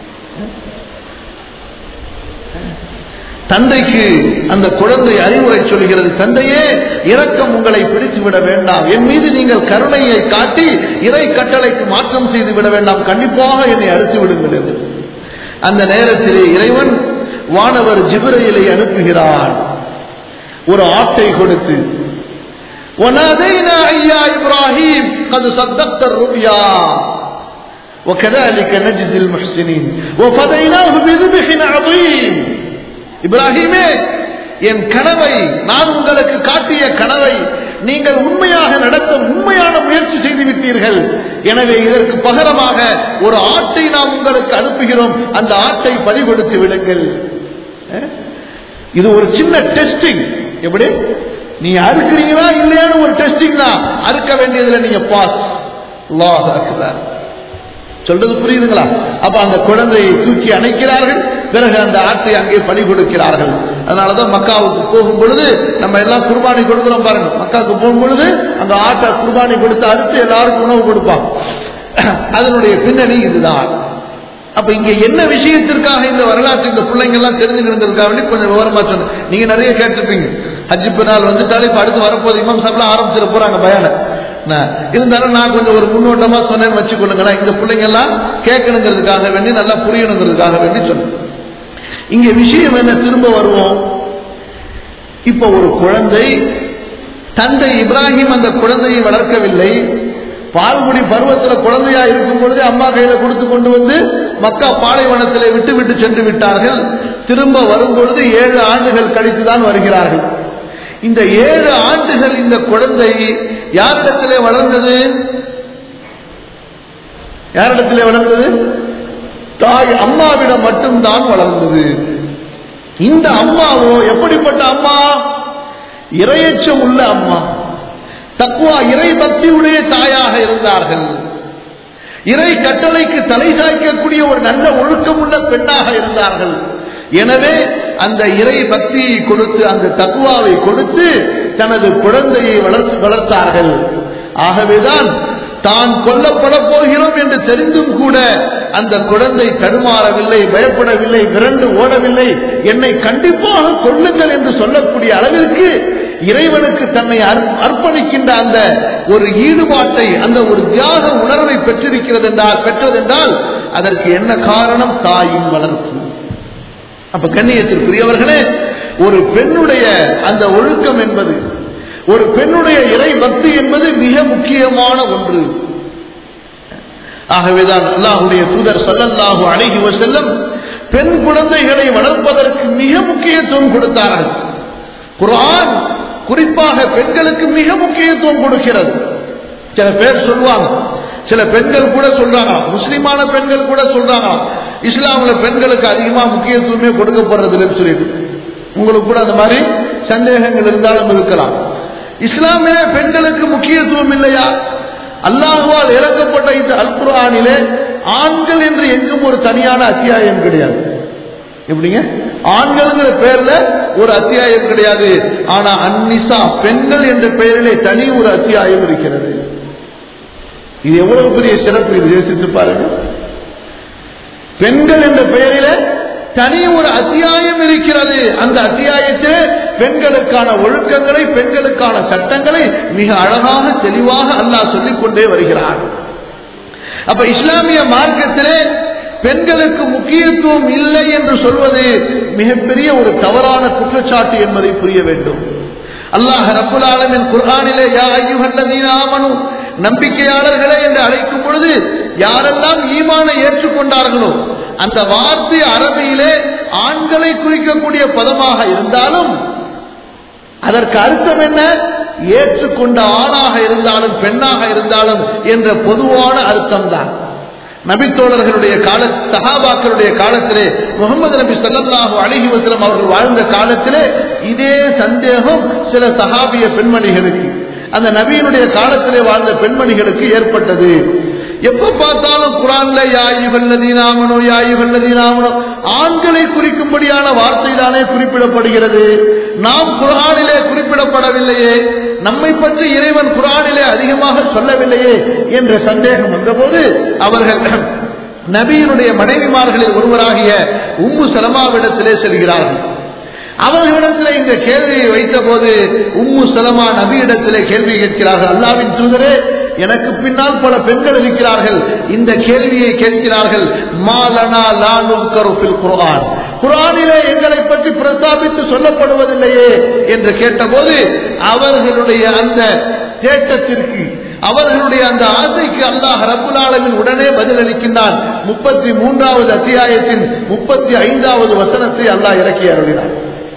தந்தைக்கு அந்த குழந்தை அறிவுரை சொல்கிறது தந்தையே இரக்கம் உங்களை பிடித்து விட வேண்டாம் என் மீது நீங்கள் கருணையை காட்டி இறை கட்டளைக்கு மாற்றம் செய்து விட வேண்டாம் கண்டிப்பாக என்னை அறுத்து விடுங்கள் என்று அந்த நேரத்திலே இறைவன் வானவர் ஜிபிரையிலை அனுப்புகிறான் ஒரு ஆட்டை கொடுத்து ونادينا يا إبراهيم قد صدقت الرؤيا وكذلك نجزي المحسنين وفديناه بذبح عظيم இப்ராஹிமே என் கனவை நான் உங்களுக்கு காட்டிய கனவை நீங்கள் உண்மையாக நடத்த உண்மையான முயற்சி செய்து விட்டீர்கள் எனவே இதற்கு பகரமாக ஒரு ஆட்டை நாம் உங்களுக்கு அனுப்புகிறோம் அந்த ஆட்டை பறி கொடுத்து விடுங்கள் அஹ்? இது ஒரு சின்ன டெஸ்டிங் எப்படி நீ அறுக்கிறீங்களா இல்லையான்னு ஒரு டெஸ்டிங் தான் அறுக்க வேண்டியதுல நீங்க பாஸ் அல்லாஹ் அக்பர் சொல்றது புரியுதுங்களா அப்ப அந்த குழந்தையை தூக்கி அணைக்கிறார்கள் பிறகு அந்த ஆட்டை அங்கே பலி கொடுக்கிறார்கள் அதனாலதான் மக்காவுக்கு போகும் பொழுது நம்ம எல்லாம் குர்பானி கொடுக்கிறோம் பாருங்க மக்காவுக்கு போகும் பொழுது அந்த ஆட்டை குர்பானி கொடுத்து அறுத்து எல்லாருக்கும் உணவு கொடுப்பாங்க அதனுடைய பின்னணி இதுதான் அப்ப இங்க என்ன விஷயத்திற்காக இந்த வரலாற்று இந்த பிள்ளைங்க எல்லாம் தெரிஞ்சுக்கிறதுக்காக வேண்டி கொஞ்சம் விவரமா சொன்னேன் நீங்க நிறைய கேட்டிருப்பீங்க ஹஜ்ஜிப்பு நாள் வந்துட்டாலே இப்ப அடுத்து வரப்போது இமாம் சாப்பிட ஆரம்பிச்சிட போறாங்க பயான நான் இருந்தாலும் நான் கொஞ்சம் ஒரு முன்னோட்டமா சொன்னேன்னு வச்சுக்கொள்ளுங்களேன் இந்த பிள்ளைங்க எல்லாம் கேட்கணுங்கிறதுக்காக வேண்டி நல்லா புரியணுங்கிறதுக்காக வேண்டி சொன்னேன் இங்க விஷயம் என்ன திரும்ப வருவோம் இப்ப ஒரு குழந்தை தந்தை இப்ராஹிம் அந்த குழந்தையை வளர்க்கவில்லை பால்குடி பருவத்தில் குழந்தையா இருக்கும் பொழுது அம்மா கையில கொடுத்து கொண்டு வந்து மக்கா பாலைவனத்திலே விட்டு விட்டு சென்று விட்டார்கள் திரும்ப வரும் பொழுது ஏழு ஆண்டுகள் கழித்துதான் வருகிறார்கள் இந்த ஏழு ஆண்டுகள் இந்த குழந்தை யாரிடத்திலே வளர்ந்தது யாரிடத்திலே வளர்ந்தது தாய் அம்மாவிடம் மட்டும்தான் வளர்ந்தது இந்த அம்மாவோ எப்படிப்பட்ட அம்மா இரையச்சம் உள்ள அம்மா தக்குவா இறை பக்தியுடைய தாயாக இருந்தார்கள் இறை கட்டளைக்கு தலை சாய்க்கக்கூடிய ஒரு நல்ல ஒழுக்கமுள்ள பெண்ணாக இருந்தார்கள் எனவே அந்த இறை பக்தியை கொடுத்து அந்த தக்குவாவை கொடுத்து தனது குழந்தையை வளர்த்து வளர்த்தார்கள் ஆகவேதான் தான் கொல்லப்பட போகிறோம் என்று தெரிந்தும் கூட அந்த குழந்தை தடுமாறவில்லை பயப்படவில்லை விரண்டு ஓடவில்லை என்னை கண்டிப்பாக கொள்ளுங்கள் என்று சொல்லக்கூடிய அளவிற்கு இறைவனுக்கு தன்னை அர்ப்ப- அர்ப்பணிக்கின்ற அந்த ஒரு ஈடுபாட்டை அந்த ஒரு தியாக உணர்வை பெற்றிருக்கிறது என்றால் பெற்றதென்றால் அதற்கு என்ன காரணம் தாயின் வளர்ப்பு அப்ப கண்ணியத்திற்குரியவர்களே ஒரு பெண்ணுடைய அந்த ஒழுக்கம் என்பது ஒரு பெண்ணுடைய இறை பக்தி என்பது மிக முக்கியமான ஒன்று ஆகவேதான் அல்லாஹுடைய தூதர் ஸல்லல்லாஹு அலைஹி வஸல்லம் பெண் குழந்தைகளை வளர்ப்பதற்கு மிக முக்கியத்துவம் கொடுத்தார்கள் குர்ஆன் குறிப்பாக பெண்களுக்கு மிக முக்கியத்துவம் கொடுக்கிறது சில பேர் சொல்லுவாங்க சில பெண்கள் கூட சொல்றாங்க முஸ்லிமான பெண்கள் கூட சொல்றாங்க இஸ்லாம்ல பெண்களுக்கு அதிகமா முக்கியத்துவமே கொடுக்கப்படுறது இல்லைன்னு சொல்லிட்டு உங்களுக்கு கூட அந்த மாதிரி சந்தேகங்கள் இருந்தாலும் இருக்கலாம் இஸ்லாமிலே பெண்களுக்கு முக்கியத்துவம் இல்லையா அல்லாஹுவால் இறக்கப்பட்ட இந்த அல்குரானிலே ஆண்கள் என்று எங்கும் ஒரு தனியான அத்தியாயம் கிடையாது எப்படிங்க ஆண்கள்ங்கிற பெயர்ல ஒரு அத்தியாயம் கிடையாது ஆனா அந்நிசா பெண்கள் என்ற பெயரிலே தனி ஒரு அத்தியாயம் இருக்கிறது இது எவ்வளவு பெரிய சிறப்பு இது யோசித்து பாருங்க பெண்கள் என்ற பெயரிலே தனி ஒரு அத்தியாயம் இருக்கிறது அந்த அத்தியாயத்தில் பெண்களுக்கான ஒழுக்கங்களை பெண்களுக்கான சட்டங்களை மிக அழகாக தெளிவாக அல்லாஹ் சொல்லிக் கொண்டே வருகிறார் அப்ப இஸ்லாமிய மார்க்கத்திலே பெண்களுக்கு முக்கியத்துவம் இல்லை என்று சொல்வது மிகப்பெரிய ஒரு தவறான குற்றச்சாட்டு என்பதை புரிய வேண்டும் அல்லாஹ் ரப்புல் ஆலமின் குர்ஆனிலே யா அய்யுஹல்லதீன ஆமனு நம்பிக்கையாளர்களே என்று அழைக்கும் பொழுது யாரெல்லாம் ஈமானை ஏற்றுக்கொண்டார்களோ அந்த வார்த்தை அரபியிலே ஆண்களை குறிக்கக்கூடிய பதமாக இருந்தாலும் அதற்கு அர்த்தம் என்ன ஏற்றுக்கொண்ட ஆணாக இருந்தாலும் பெண்ணாக இருந்தாலும் என்ற பொதுவான அர்த்தம் தான் நபித்தோழர்களுடைய கால சஹாபாக்களுடைய காலத்திலே முகமது நபி ஸல்லல்லாஹு அலைஹி வஸல்லம் அவர்கள் வாழ்ந்த காலத்திலே இதே சந்தேகம் சில சஹாபிய பெண்மணிகளுக்கு அந்த நபியினுடைய காலத்திலே வாழ்ந்த பெண்மணிகளுக்கு ஏற்பட்டது எப்ப பார்த்தாலும் குரான்ல யாயுகல்லதீனாமனோ யாயுகல்லதீனாமனோ ஆண்களை குறிக்கும்படியான வார்த்தை தானே குறிப்பிடப்படுகிறது நாம் குரானிலே குறிப்பிடப்படவில்லையே நம்மை பற்றி இறைவன் குரானிலே அதிகமாக சொல்லவில்லையே என்ற சந்தேகம் வந்தபோது அவர்கள் நபியினுடைய மனைவிமார்களில் ஒருவராகிய உம்மு சலமாவிடத்திலே செல்கிறார்கள் அவர்களிடத்தில் இந்த கேள்வியை வைத்தபோது உம்மு சலமா நபியிடத்திலே கேள்வி கேட்கிறார்கள் அல்லாவின் தூதரே எனக்கு பின்னால் பல பெண்கள் இருக்கிறார்கள் இந்த கேள்வியை கேட்கிறார்கள் மாலனா லானும் கருப்பில் குர்ஆன் குர்ஆனிலே எங்களை பற்றி பிரஸ்தாபித்து சொல்லப்படுவதில்லையே என்று கேட்டபோது அவர்களுடைய அந்த தேட்டத்திற்கு அவர்களுடைய அந்த ஆசைக்கு அல்லாஹ் ரப்புல் ஆலமின் உடனே பதிலளிக்கின்றான் முப்பத்தி மூன்றாவது அத்தியாயத்தின் முப்பத்தி ஐந்தாவது வசனத்தை அல்லாஹ் இறக்கி அருளினார்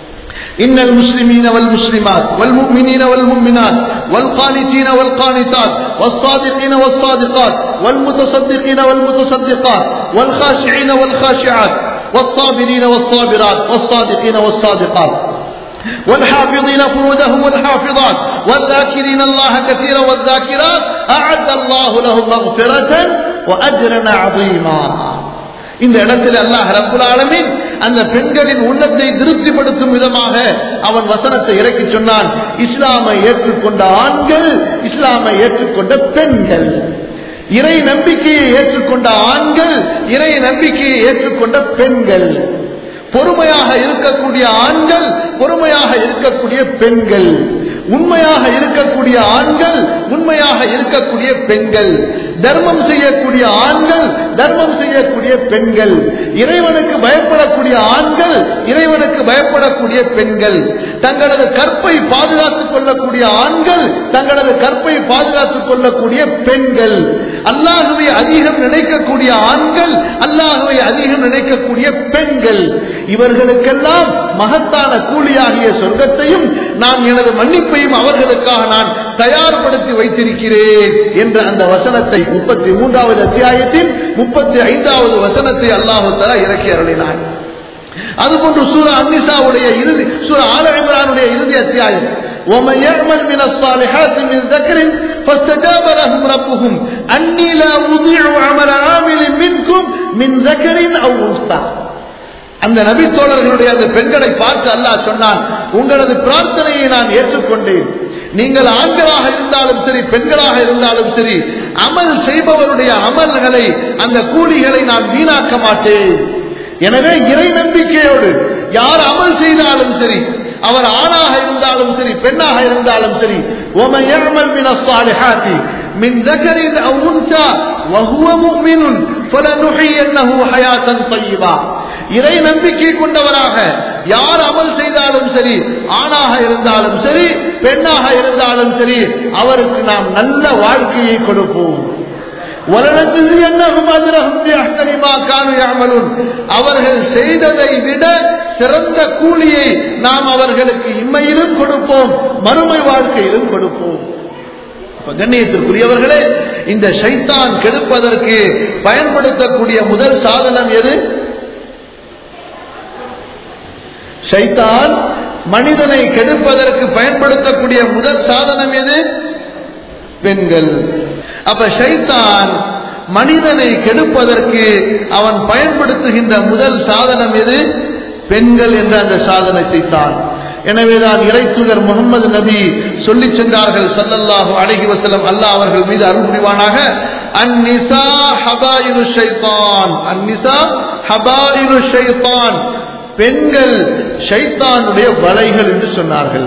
إن المسلمين والمسلمات والمؤمنين والمؤمنات والقانتين والقانتات والصادقين والصادقات والمتصدقين والمتصدقات والخاشعين والخاشعات والصابرين والصابرات والصادقين والصادقات والحافظين فروجهم والحافظات والذاكرين الله كثيرا والذاكرات أعد الله لهم مغفرة وأجرا عظيما இந்த இடத்தில் அல்லாஹ் ரப்புல் ஆலமீன் அந்த பெண்களின் உள்ளத்தை திருப்திப்படுத்தும் விதமாக அவன் வசனத்தை இறக்கி சொன்னான் இஸ்லாமை ஏற்றுக்கொண்ட ஆண்கள் இஸ்லாமை ஏற்றுக்கொண்ட பெண்கள் இறை நம்பிக்கையை ஏற்றுக்கொண்ட ஆண்கள் இறை நம்பிக்கையை ஏற்றுக்கொண்ட பெண்கள் பொறுமையாக இருக்கக்கூடிய ஆண்கள் பொறுமையாக இருக்கக்கூடிய பெண்கள் உண்மையாக இருக்கக்கூடிய ஆண்கள் உண்மையாக இருக்கக்கூடிய பெண்கள் தர்மம் செய்யக்கூடிய ஆண்கள் தர்மம் செய்யக்கூடிய பெண்கள் இறைவனுக்கு பயப்படக்கூடிய ஆண்கள் இறைவனுக்கு பயப்படக்கூடிய பெண்கள் தங்களது கற்பை பாதுகாத்துக் கொள்ளக்கூடிய ஆண்கள் தங்களது கற்பை பாதுகாத்துக் கொள்ளக்கூடிய பெண்கள் அல்லாஹுவை அதிகம் நினைக்கக்கூடிய ஆண்கள் அல்லாஹுவை அதிகம் நினைக்கக்கூடிய பெண்கள் இவர்களுக்கெல்லாம் மகத்தான கூலியாகிய சொர்க்கத்தையும் நான் எனது மன்னிப்பையும் அவர்களுக்காக நான் தயார்படுத்தி வைத்திருக்கிறேன் என்ற அந்த வசனத்தை முப்பத்தி மூன்றாவது அத்தியாயத்தின் முப்பத்தி ஐந்தாவது வசனத்தை அல்லாஹு தலா இறக்கி அருளினார் அதுபோன்று சூர அன்னிசாவுடைய இறுதி சூர ஆல இம்ரானுடைய இறுதி அத்தியாயம் ومن يعمل من الصالحات من ذكر فاستجاب لهم ربهم أني لا أضيع عمل عامل منكم من ذكر أو أنثى அந்த நபி தோழர்களுடைய அந்த பெண்களை பார்த்து அல்லாஹ் சொன்னான் உங்களது பிரார்த்தனையை நான் ஏற்றுக்கொண்டேன் நீங்கள் ஆண்களாக இருந்தாலும் சரி பெண்களாக இருந்தாலும் சரி அமல் செய்பவருடைய அமல்களை அந்த கூலிகளை நான் வீணாக்க மாட்டேன் எனவே இறை நம்பிக்கையோடு யார் அமல் செய்தாலும் சரி அவர் ஆணாக இருந்தாலும் சரி பெண்ணாக இருந்தாலும் சரி وَمَنْ يَعْمَلْ مِنَ الصَّالِحَاتِ مِنْ ذَكَرٍ أَوْ أُنْثَى وَهُوَ مُؤْمِنٌ فَلَنُحْيِيَنَّهُ حَيَاةً طَيِّبَةً இறை நம்பிக்கை கொண்டவராக யார் அமல் செய்தாலும் சரி ஆணாக இருந்தாலும் சரி பெண்ணாக இருந்தாலும் சரி அவருக்கு நாம் நல்ல வாழ்க்கையை கொடுப்போம் وَلَنَجْزِيَنَّهُمْ أَجْرَهُمْ بِأَحْسَنِ مَا كَانُوا يَعْمَلُونَ அவர்கள் செய்ததை விட சிறந்த கூலியை நாம் அவர்களுக்கு இம்மையிலும் கொடுப்போம் மறுமை வாழ்க்கையிலும் கொடுப்போம் அப்ப கண்ணியத்திற்குரியவர்களே இந்த ஷைத்தான் கெடுப்பதற்கு பயன்படுத்தக்கூடிய முதல் சாதனம் எது ஷைத்தான் மனிதனை கெடுப்பதற்கு பயன்படுத்தக்கூடிய முதல் சாதனம் எது பெண்கள் அப்ப ஷைத்தான் மனிதனை கெடுப்பதற்கு அவன் பயன்படுத்துகின்ற முதல் சாதனம் எது பெண்கள் என்ற அந்த சாதனத்தை தான் எனவேதான் இறைத்துதர் முகமது நபி சொல்லி சென்றார்கள் சல்லல்லாஹு அலைஹி வஸல்லம் அல்லாஹ் அவர்கள் மீது அருள் புரிவானாக அந்நிசா ஹபாயிரு ஷைத்தான் அந்நிசா ஹபாயிரு ஷைத்தான் பெண்கள் ஷைத்தானுடைய வலைகள் என்று சொன்னார்கள்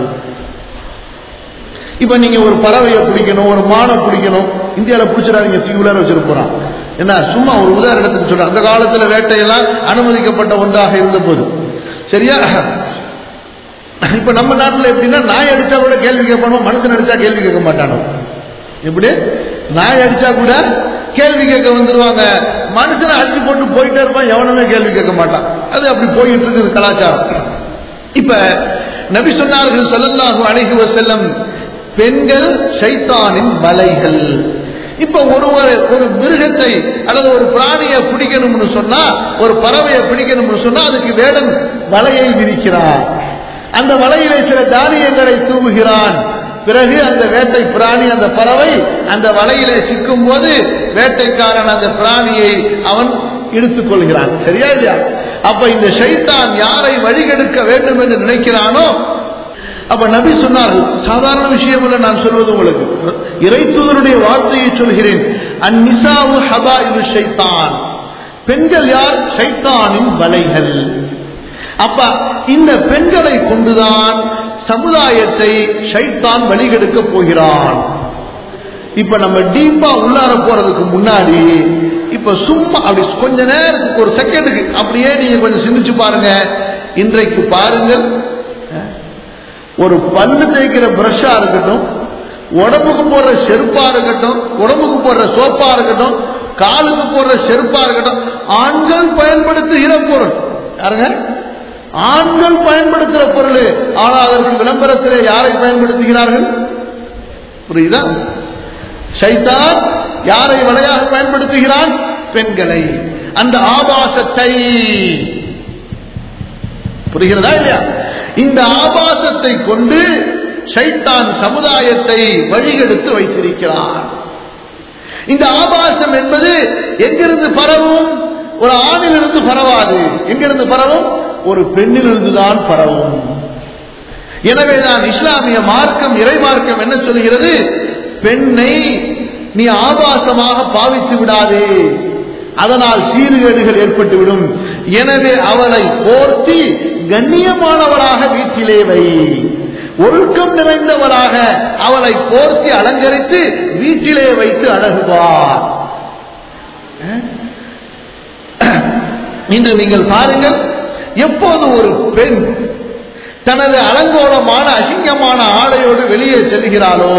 இப்ப நீங்க ஒரு பறவையை பிடிக்கணும் ஒரு மானை பிடிக்கணும் இந்தியாவில் பிடிச்சிடாதீங்க சிங்குலர் வச்சிருக்க போறான் என்ன சும்மா ஒரு உதாரணத்துக்கு சொல்றேன் அந்த காலத்துல வேட்டையெல்லாம் அனுமதிக்கப்பட்ட ஒன்றாக இருந்த போது சரியா இப்ப நம்ம நாட்டுல எப்படின்னா நாய் அடிச்சா கூட கேள்வி கேட்பானோ மனுஷன் அடிச்சா கேள்வி கேட்க மாட்டானோ எப்படி நாய் அடிச்சா கூட கேள்வி கேட்க வந்துருவாங்க மனுஷனை அடிச்சு போட்டு போயிட்டே இருப்பான் எவனுமே கேள்வி கேட்க மாட்டான் அது அப்படி போயிட்டு இருக்குது கலாச்சாரம் இப்ப நபி சொன்னார்கள் ஸல்லல்லாஹு அலைஹி வஸல்லம் பெண்கள் ஷைத்தானின் வலைகள் இப்ப ஒருவர் ஒரு மிருகத்தை அல்லது ஒரு பிராணியை பிடிக்கணும்னு சொன்னா ஒரு பறவையை பிடிக்கணும்னு சொன்னா அதுக்கு வேடன் வலையை விரிக்கிறார் அந்த வலையிலே சில தானியங்களை தூவுகிறான் பிறகு அந்த வேட்டை பிராணி அந்த பறவை அந்த வலையிலே சிக்கும் போது வேட்டைக்காரன் அந்த பிராணியை அவன் இழுத்துக் கொள்கிறான் சரியா இல்லையா அப்ப இந்த ஷைத்தான் யாரை வழிகெடுக்க வேண்டும் என்று நினைக்கிறானோ அப்ப நபி சொன்னார்கள் சாதாரண விஷயம் இல்ல நான் சொல்வது உங்களுக்கு இறைத்தூதருடைய வார்த்தையை சொல்கிறேன் அந்நிசாவு ஹபா இது ஷைத்தான் பெண்கள் யார் ஷைத்தானின் வலைகள் அப்ப இந்த பெண்களை கொண்டுதான் சமுதாயத்தை ஷைத்தான் வழிகெடுக்க போகிறான் இப்ப நம்ம டீப்பா உள்ளார போறதுக்கு முன்னாடி இப்ப சும்மா அப்படி கொஞ்ச நேரத்துக்கு ஒரு செகண்டுக்கு அப்படியே நீங்க கொஞ்சம் சிந்திச்சு பாருங்க இன்றைக்கு பாருங்கள் ஒரு பல்லு தேய்க்கிற பிரஷா இருக்கட்டும் உடம்புக்கு போடுற செருப்பா இருக்கட்டும் உடம்புக்கு போடுற சோப்பா இருக்கட்டும் காலுக்கு போடுற செருப்பா இருக்கட்டும் ஆண்கள் பயன்படுத்துகிற பொருள் யாருங்க ஆண்கள் பயன்படுத்துகிற பொருள் ஆனால் அதற்கு விளம்பரத்தில் யாரை பயன்படுத்துகிறார்கள் புரியுதா சைத்தான் யாரை வலையாக பயன்படுத்துகிறான் பெண்களை அந்த ஆபாசத்தை புரிகிறதா இல்லையா இந்த ஆபாசத்தை கொண்டு சைத்தான் சமுதாயத்தை வழிகெடுத்து வைத்திருக்கிறான் இந்த ஆபாசம் என்பது எங்கிருந்து பரவும் ஒரு ஆணிலிருந்து பரவாது எங்கிருந்து பரவும் ஒரு பெண்ணிலிருந்து தான் பரவும் எனவேதான் இஸ்லாமிய மார்க்கம் இறை மார்க்கம் என்ன சொல்கிறது பெண்ணை நீ ஆபாசமாக பாவித்து விடாதே அதனால் சீர்கேடுகள் ஏற்பட்டுவிடும் எனவே அவளை போர்த்தி கண்ணியமானவளாக வீட்டிலே வை ஒழுக்கம் நிறைந்தவளாக அவளை போர்த்தி அலங்கரித்து வீட்டிலே வைத்து அழகுவார் இன்று நீங்கள் பாருங்கள் எப்போது ஒரு பெண் தனது அலங்கோலமான அசிங்கமான ஆடையோடு வெளியே செல்கிறாளோ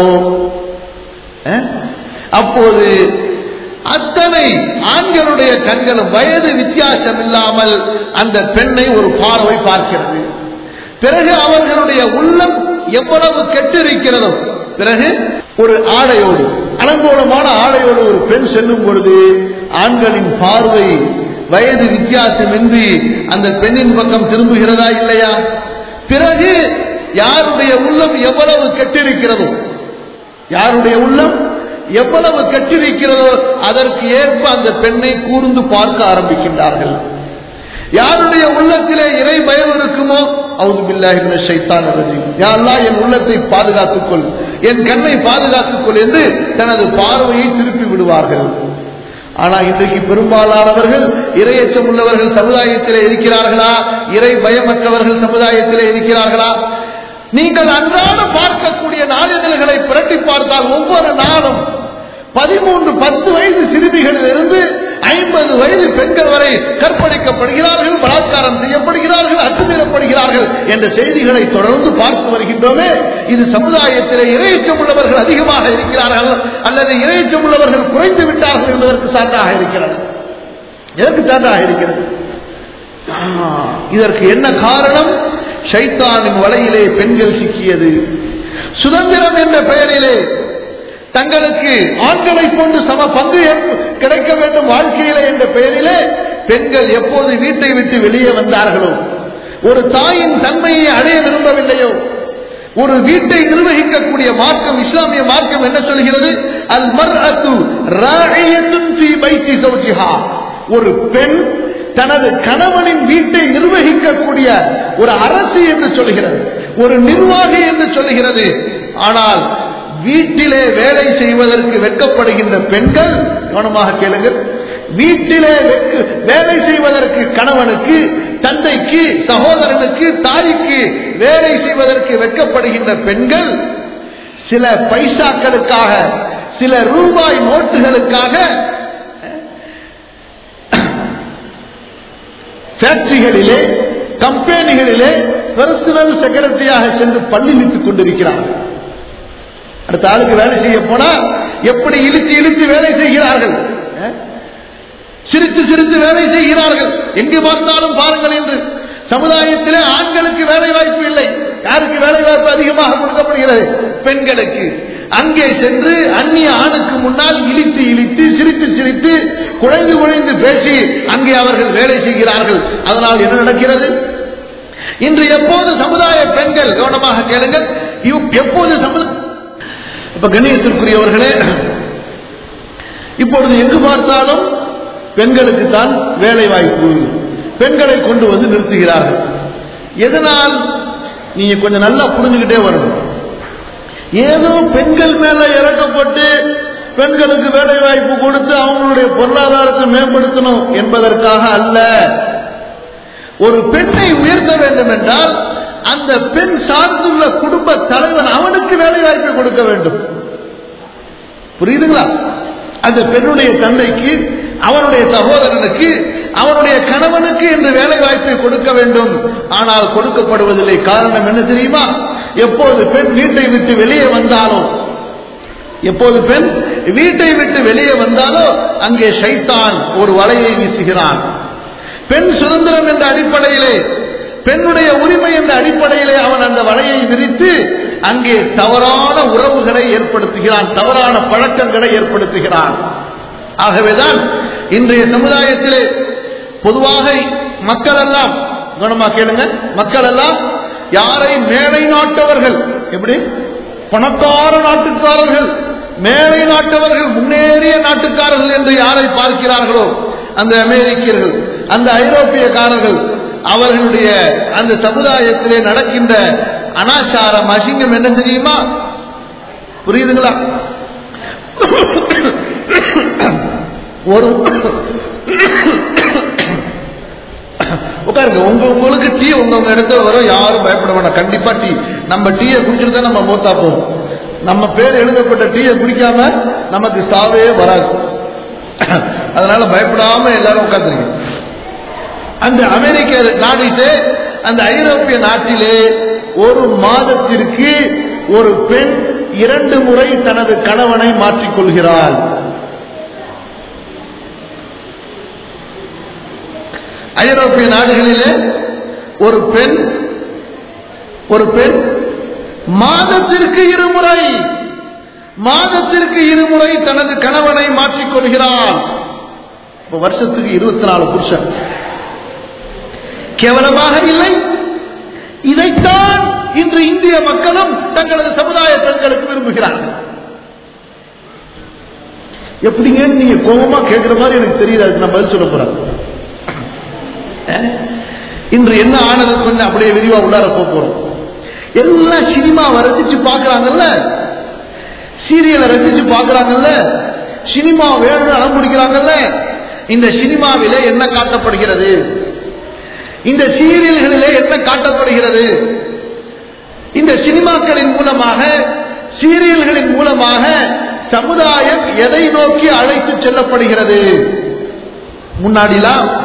அப்போது அத்தனை ஆண்களுடைய கண்களும் வயது வித்தியாசம் இல்லாமல் அந்த பெண்ணை ஒரு பார்வை பார்க்கிறது பிறகு அவர்களுடைய உள்ளம் எவ்வளவு கெட்டிருக்கிறதோ பிறகு ஒரு ஆடையோடு அலங்கோலமான ஆடையோடு ஒரு பெண் செல்லும் பொழுது ஆண்களின் பார்வை வயது வித்தியாசமின்றி அந்த பெண்ணின் பக்கம் திரும்புகிறதா இல்லையா பிறகு யாருடைய உள்ளம் எவ்வளவு கெட்டிருக்கிறதோ யாருடைய உள்ளம் எவ்வளவு கெட்டிருக்கிறதோ அதற்கு ஏற்ப அந்த பெண்ணை கூர்ந்து பார்க்க ஆரம்பிக்கின்றார்கள் யாருடைய உள்ளத்திலே இறை பயம் இருக்குமோ அவுது பில்லாஹி ஷைத்தான் யாரெல்லாம் என் உள்ளத்தை பாதுகாத்துக் கொள் என் கண்ணை பாதுகாத்துக் கொள் என்று தனது பார்வையை திருப்பி விடுவார்கள் ஆனா இன்றைக்கு பெரும்பாலானவர்கள் இரையச்சம் உள்ளவர்கள் சமுதாயத்திலே இருக்கிறார்களா இறை பயமற்றவர்கள் சமுதாயத்திலே இருக்கிறார்களா நீங்கள் அன்றாட பார்க்கக்கூடிய நாளிதழ்களை புரட்டி பார்த்தால் ஒவ்வொரு நாளும் பதிமூன்று பத்து வயது சிறுமிகளில் இருந்து ஐம்பது வயது பெண்கள் வரை கற்பழிக்கப்படுகிறார்கள் பலாத்காரம் செய்யப்படுகிறார்கள் அத்துமீறப்படுகிறார்கள் என்ற செய்திகளை தொடர்ந்து பார்த்து வருகின்றோமே இது சமுதாயத்திலே இறையச்சம் உள்ளவர்கள் அதிகமாக இருக்கிறார்கள் அல்லது இறையச்சம் உள்ளவர்கள் குறைந்து விட்டார்கள் என்பதற்கு சான்றாக இருக்கிறது எதற்கு சான்றாக இருக்கிறது இதற்கு என்ன காரணம் ஷைத்தானின் வலையிலே பெண்கள் சிக்கியது சுதந்திரம் என்ற பெயரிலே தங்களுக்கு ஆண்களை கொண்டு சம பங்கு கிடைக்க வேண்டும் வாழ்க்கையில என்ற பெயரிலே பெண்கள் எப்போது வீட்டை விட்டு வெளியே வந்தார்களோ ஒரு தாயின் தன்மையை அடைய விரும்பவில்லையோ ஒரு வீட்டை நிர்வகிக்கக்கூடிய மார்க்கம் இஸ்லாமிய மார்க்கம் என்ன சொல்கிறது அல் மர் ஒரு பெண் தனது கணவனின் வீட்டை நிர்வகிக்கக்கூடிய ஒரு அரசு என்று சொல்கிறது ஒரு நிர்வாகி என்று சொல்கிறது ஆனால் வீட்டிலே வேலை செய்வதற்கு வெட்கப்படுகின்ற பெண்கள் கவனமாக கேளுங்கள் வீட்டிலே வேலை செய்வதற்கு கணவனுக்கு தந்தைக்கு சகோதரனுக்கு தாய்க்கு வேலை செய்வதற்கு வெட்கப்படுகின்ற பெண்கள் சில பைசாக்களுக்காக சில ரூபாய் நோட்டுகளுக்காக ஃபேக்டரிகளிலே கம்பெனிகளிலே பர்சனல் செக்ரட்டரியாக சென்று பள்ளி நிட்டுக் கொண்டிருக்கிறார்கள் அடுத்த ஆளுக்கு வேலை செய்ய போனா எப்படி இழுத்து இழுத்து வேலை செய்கிறார்கள் சிரித்து சிரித்து வேலை செய்கிறார்கள் எங்கு பார்த்தாலும் பாருங்கள் என்று சமுதாயத்திலே ஆண்களுக்கு வேலை வாய்ப்பு இல்லை யாருக்கு வேலை வாய்ப்பு அதிகமாக கொடுக்கப்படுகிறது பெண்களுக்கு அங்கே சென்று அந்நிய ஆணுக்கு முன்னால் இழித்து இழித்து சிரித்து சிரித்து குழைந்து குழைந்து பேசி அங்கே அவர்கள் வேலை செய்கிறார்கள் அதனால் என்ன நடக்கிறது இன்று எப்போது சமுதாய பெண்கள் கவனமாக கேளுங்கள் எப்போது சமுதாய இப்ப கண்ணியத்திற்குரியவர்களே இப்பொழுது எங்கு பார்த்தாலும் பெண்களுக்கு தான் வேலை வாய்ப்பு பெண்களை கொண்டு வந்து நிறுத்துகிறார்கள் எதனால் நீங்க கொஞ்சம் நல்லா புரிஞ்சுக்கிட்டே வரணும் ஏதோ பெண்கள் மேல இறக்கப்பட்டு பெண்களுக்கு வேலை வாய்ப்பு கொடுத்து அவங்களுடைய பொருளாதாரத்தை மேம்படுத்தணும் என்பதற்காக அல்ல ஒரு பெண்ணை உயர்த்த வேண்டும் என்றால் அந்த பெண் சார்ந்துள்ள குடும்ப தலைவன் அவனுக்கு வேலை வாய்ப்பை கொடுக்க வேண்டும் புரியுதுங்களா அந்த பெண்ணுடைய தந்தைக்கு அவனுடைய சகோதரனுக்கு அவனுடைய கணவனுக்கு என்று வேலை வாய்ப்பை கொடுக்க வேண்டும் ஆனால் கொடுக்கப்படுவதில்லை காரணம் என்ன தெரியுமா எப்போது பெண் வீட்டை விட்டு வெளியே வந்தாலோ எப்போது பெண் வீட்டை விட்டு வெளியே வந்தாலோ அங்கே ஷைத்தான் ஒரு வலையை வீசுகிறான் பெண் சுதந்திரம் என்ற அடிப்படையிலே பெண்ணுடைய உரிமை என்ற அடிப்படையிலே அவன் அந்த வலையை விரித்து அங்கே தவறான உறவுகளை ஏற்படுத்துகிறான் தவறான பழக்கங்களை ஏற்படுத்துகிறான் ஆகவேதான் இன்றைய சமுதாயத்திலே பொதுவாக மக்கள் எல்லாம் கவனமா கேளுங்க மக்கள் எல்லாம் யாரை மேலை நாட்டவர்கள் எப்படி பணக்கார நாட்டுக்காரர்கள் மேலை நாட்டவர்கள் முன்னேறிய நாட்டுக்காரர்கள் என்று யாரை பார்க்கிறார்களோ அந்த அமெரிக்கர்கள் அந்த ஐரோப்பியக்காரர்கள் அவர்களுடைய அந்த சமுதாயத்திலே நடக்கின்ற அனாச்சாரம் அசிங்கம் என்ன தெரியுமா புரியுதுங்களா ஒரு உட்காருங்க உங்க உங்களுக்கு டீ உங்க உங்க இடத்துல வரும் யாரும் பயப்பட வேண்டாம் கண்டிப்பா டீ நம்ம டீயை குடிச்சிட்டு தான் நம்ம மூத்தா போவோம் நம்ம பேர் எழுதப்பட்ட டீயை குடிக்காம நமக்கு சாவே வராது அதனால பயப்படாம எல்லாரும் உட்காந்துருங்க அந்த அமெரிக்க நாட்டிலே அந்த ஐரோப்பிய நாட்டிலே ஒரு மாதத்திற்கு ஒரு பெண் இரண்டு முறை தனது கணவனை மாற்றிக்கொள்கிறாள் ஐரோப்பிய நாடுகளிலே ஒரு பெண் ஒரு பெண் மாதத்திற்கு இருமுறை மாதத்திற்கு இருமுறை தனது கணவனை மாற்றிக்கொள்கிறாள் இப்ப வருஷத்துக்கு இருபத்தி நாலு புருஷன் கேவலமாக இல்லை இதைத்தான் இன்று இந்திய மக்களும் தங்களது சமுதாய பெண்களுக்கு விரும்புகிறார்கள் எப்படிங்கன்னு நீங்க கோபமா கேட்கிற மாதிரி எனக்கு தெரியுது அதுக்கு நான் பதில் சொல்ல போறேன் அஹ்? இன்று என்ன ஆனது கொஞ்சம் அப்படியே விரிவா உள்ளார போக போறோம் எல்லாம் சினிமாவை ரசிச்சு பாக்குறாங்கல்ல சீரியலை ரசிச்சு பாக்குறாங்கல்ல சினிமா வேணும்னு அடம் பிடிக்கிறாங்கல்ல இந்த சினிமாவிலே என்ன காட்டப்படுகிறது இந்த சீரியல்களிலே என்ன காட்டப்படுகிறது இந்த சினிமாக்களின் மூலமாக சீரியல்களின் மூலமாக சமுதாயம் எதை நோக்கி அழைத்து செல்லப்படுகிறது முன்னாடிலாம்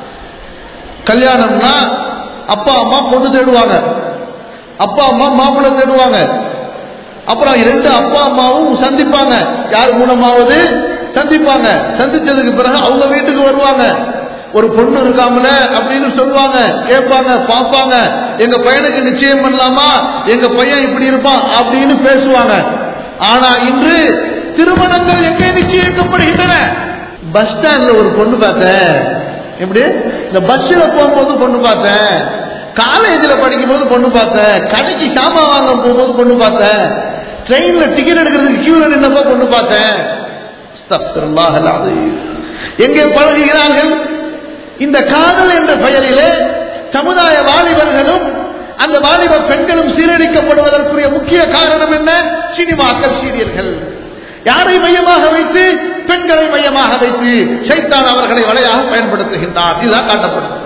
கல்யாணம்னா அப்பா அம்மா பொண்ணு தேடுவாங்க அப்பா அம்மா மாப்பிள்ளை தேடுவாங்க அப்புறம் இரண்டு அப்பா அம்மாவும் சந்திப்பாங்க யார் மூலமாவது சந்திப்பாங்க சந்திச்சதுக்கு பிறகு அவங்க வீட்டுக்கு வருவாங்க ஒரு பொண்ணு இருக்காமல அப்படின்னு சொல்லுவாங்க கேட்பாங்க பார்ப்பாங்க எங்க பையனுக்கு நிச்சயம் பண்ணலாமா எங்க பையன் இப்படி இருப்பான் அப்படின்னு பேசுவாங்க ஆனா இன்று திருமணங்கள் எங்கே நிச்சயிக்கப்படுகின்றன பஸ் ஸ்டாண்ட்ல ஒரு பொண்ணு பார்த்தேன் எப்படி இந்த பஸ்ல போகும்போது பொண்ணு பார்த்தேன் காலேஜில் படிக்கும்போது பொண்ணு பார்த்தேன் கடைக்கு சாமான் வாங்க போகும்போது பொண்ணு பார்த்தேன் ட்ரெயின்ல டிக்கெட் எடுக்கிறதுக்கு கியூல நின்னப்போ பொண்ணு பார்த்தேன் அஸ்தக்ஃபிருல்லாஹ் அல்-அஸீம். எங்கே பழகுகிறார்கள் இந்த காதல் என்ற பெயரிலே சமுதாய வாலிபர்களும் அந்த வாலிப பெண்களும் சீரழிக்கப்படுவதற்குரிய முக்கிய காரணம் என்ன சினிமாக்கள் சீரியல்கள் யாரை மையமாக வைத்து பெண்களை மையமாக வைத்து சைத்தான் அவர்களை வலையாக பயன்படுத்துகின்றார் இதுதான் காட்டப்படுது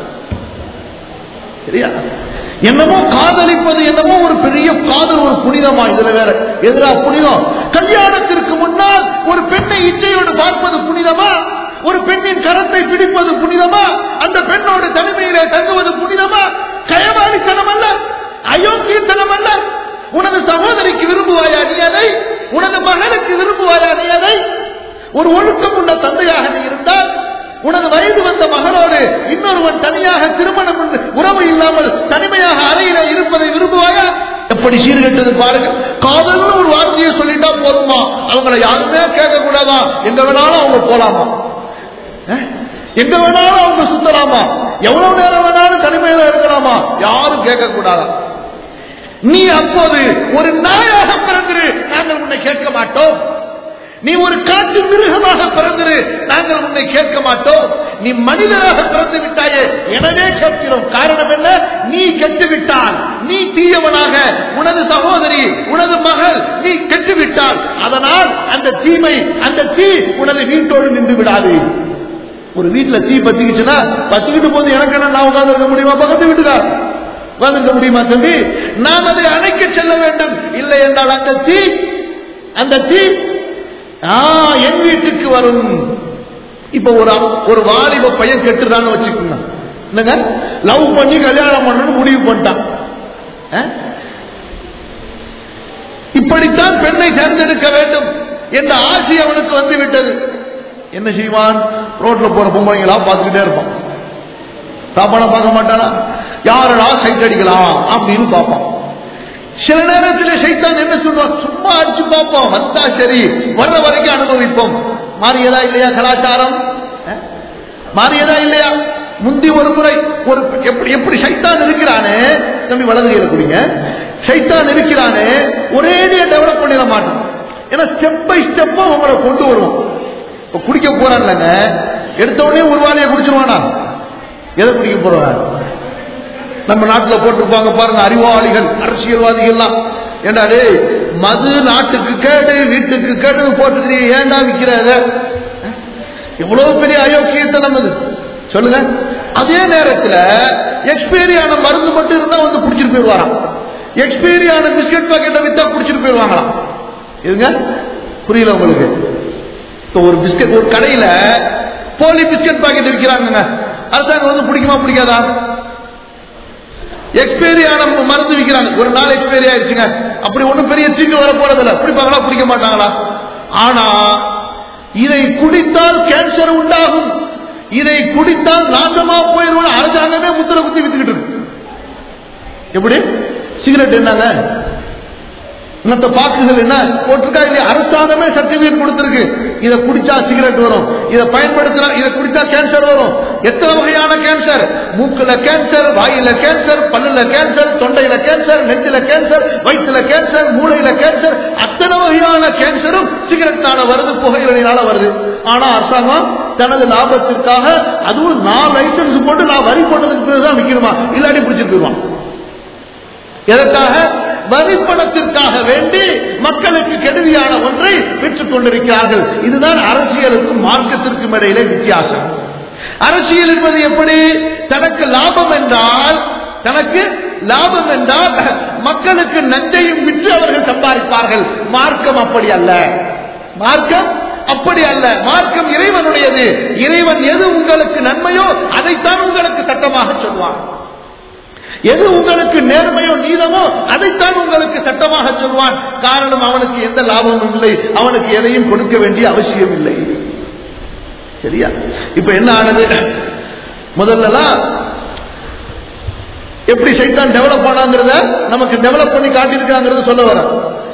சரியா என்னமோ காதலிப்பது என்னமோ ஒரு பெரிய காதல் ஒரு புனிதமா இதுல வேற எதிரா புனிதம் கல்யாணத்திற்கு முன்னால் ஒரு பெண்ணை இச்சையோடு பார்ப்பது புனிதமா ஒரு பெண்ணின் கரத்தை பிடிப்பது புனிதமா அந்த பெண்ணோடு தனிமையிலே தங்குவது புனிதமா கயவாளித்தனம் அல்ல அயோக்கியத்தனம் அல்ல உனது சகோதரிக்கு விரும்புவாயா நீ அதை உனது மகனுக்கு விரும்புவாயா நீ அதை ஒரு ஒழுக்கம் உள்ள தந்தையாக நீ இருந்தால் உனது வயது வந்த மகனோடு இன்னொருவன் தனியாக திருமணம் உண்டு, உறவு இல்லாமல் தனிமையாக அறையில இருப்பதை விரும்புவாயா எப்படி சீர்கெட்டது பாருங்க காதல்னு ஒரு வார்த்தையை சொல்லிட்டா போதுமா அவங்கள யாருமே கேட்க கூடாதா எங்க வேணாலும் அவங்க போலாமா அஹ்? எங்க வேணாலும் அவங்க சுத்தலாமா எவ்வளவு நேரம் வேணாலும் தனிமையில இருக்கலாமா யாரும் கேட்க கூடாதா நீ அப்போது ஒரு நாயாக பிறந்திரு நாங்கள் உன்னை கேட்க மாட்டோம் நீ ஒரு காட்டு மிருகமாக பிறந்திரு நாங்கள் உன்னை கேட்க மாட்டோம் நீ மனிதராக பிறந்து விட்டாயே எனவே கேட்கிறோம் காரணம் என்ன நீ கெட்டு விட்டால் நீ தீயவனாக உனது சகோதரி உனது மகள் நீ கெட்டு விட்டால் அதனால் அந்த தீமை அந்த தீ உனது வீட்டோடு நின்று விடாது ஒரு வீட்டுல தீ பத்திக்கிச்சுன்னா பத்திக்கிட்டு போது எனக்கு என்ன நான் உட்கார்ந்து இருக்க முடியுமா பக்கத்து வீட்டுக்கார் உட்கார்ந்து முடியுமா தம்பி நாம் அதை அணைக்க செல்ல வேண்டும் இல்லை என்றால் அந்த தீ அந்த தீ ஆ, என் வீட்டுக்கு வரும் இப்ப ஒரு அப்- ஒரு வாலிப பையன் கெட்டுறான்னு வச்சுக்கோங்க என்னங்க லவ் பண்ணி கல்யாணம் பண்ணணும்னு முடிவு பண்ணிட்டான் ஆ? இப்படித்தான் பெண்ணை தேர்ந்தெடுக்க வேண்டும் என்ற ஆசை அவனுக்கு வந்து விட்டது என்ன செய்வான் ரோட்ல போற பொம்பளைங்களா பார்த்துக்கிட்டே இருப்பான் சாப்பாட பார்க்க மாட்டானா யாரடா சைட் அடிக்கலாம் அப்படின்னு பார்ப்பான் சில நேரத்தில் சைத்தான் என்ன சொல்றான் சும்மா அடிச்சு பார்ப்போம் வந்தா சரி வர்ற வரைக்கும் அனுபவிப்போம் மாறியதா இல்லையா கலாச்சாரம் அஹ்? மாறியதா இல்லையா முந்தி ஒரு முறை ஒரு எப்படி எப்படி சைத்தான் இருக்கிறானே தம்பி வலது கையில குடிங்க சைத்தான் இருக்கிறானே ஒரேடியா டெவலப் பண்ணிட மாட்டான் ஏன்னா ஸ்டெப் பை ஸ்டெப்பா உங்களை கொண்டு வருவோம் இப்ப குடிக்க போறான்லங்க எடுத்த உடனே ஒரு வாளியை குடிச்சிருவானா எதை குடிக்க போறான் நம்ம நாட்டுல போட்டிருப்பாங்க பாருங்க அறிவாளிகள் அரசியல்வாதிகள்லாம் ஏண்டா டேய் மது நாட்டுக்கு கேடு வீட்டுக்கு கேடு போட்டுக்கிறீங்க ஏன்டா விக்கிற இத? எவ்வளவு பெரிய அயோக்கியத்தனம் அது சொல்லுங்க அதே நேரத்தில் எக்ஸ்பைரி ஆன மருந்து மட்டும் இருந்தா வந்து குடிச்சிட்டு போயிடுவாராம் எக்ஸ்பைரி ஆன பிஸ்கட் பாக்கெட்டை வித்தா குடிச்சிட்டு போயிடுவாங்களாம் இதுங்க புரியல உங்களுக்கு இப்போ ஒரு பிஸ்கட் ஒரு கடையில போலி பிஸ்கட் பாக்கெட் விற்கிறாங்க அரசாங்கம் வந்து பிடிக்குமா பிடிக்காதா எக்ஸ்பைரி ஆன மருந்து விற்கிறாங்க ஒரு நாள் எக்ஸ்பைரி ஆயிடுச்சுங்க அப்படி ஒண்ணும் பெரிய தீங்கு வர போறதில்ல பிடிப்பாங்களா பிடிக்க மாட்டாங்களா ஆனா இதை குடித்தால் கேன்சர் உண்டாகும் இதை குடித்தால் நாசமா போயிடும் அரசாங்கமே முத்திர குத்தி வித்துக்கிட்டு இருக்கு எப்படி சிகரெட் என்னங்க மற்ற பாக்குகள் என்ன போட்டிருக்கா இல்லையா அரசாங்கமே சர்டிபிகேட் கொடுத்திருக்கு இதை குடிச்சா சிகரெட் வரும் இதை பயன்படுத்தினா இதை குடிச்சா கேன்சர் வரும் எத்தனை வகையான கேன்சர் மூக்குல கேன்சர் வாயில கேன்சர் பல்லுல கேன்சர் தொண்டையில கேன்சர் நெஞ்சில கேன்சர் வயிற்றுல கேன்சர் மூளையில கேன்சர் அத்தனை வகையான கேன்சரும் சிகரெட்னால வருது புகையினால வருது ஆனா அரசாங்கம் தனது லாபத்திற்காக அதுவும் நான் லைசன்ஸ் போட்டு நான் வரி போட்டதுக்கு பிறகுதான் விற்கணுமா இல்லாட்டி பிடிச்சிட்டு போயிடுவான் எதற்காக வரிப்பணத்திற்காக வேண்டி மக்களுக்கு கெடுதியான ஒன்றை பெற்றுக் கொண்டிருக்கிறார்கள் இதுதான் அரசியலுக்கும் மார்க்கத்திற்கும் இடையிலே வித்தியாசம் அரசியல் என்பது எப்படி தனக்கு லாபம் என்றால் தனக்கு லாபம் என்றால் மக்களுக்கு நஞ்சையும் விற்று அவர்கள் சம்பாதிப்பார்கள் மார்க்கம் அப்படி அல்ல மார்க்கம் அப்படி அல்ல மார்க்கம் இறைவனுடையது இறைவன் எது உங்களுக்கு நன்மையோ அதைத்தான் உங்களுக்கு சட்டமாக சொல்வான் எது உங்களுக்கு நேர்மையோ நீதமோ அதைத்தான் உங்களுக்கு சட்டமாக சொல்வான் காரணம் அவனுக்கு எந்த லாபமும் இல்லை அவனுக்கு எதையும் கொடுக்க வேண்டிய அவசியம் இல்லை சரியா இப்ப என்ன ஆனது முதல்லலாம் எப்படி சைத்தான் டெவலப் ஆனாங்கிறத நமக்கு டெவலப் பண்ணி காட்டியிருக்காங்கிறத சொல்ல வர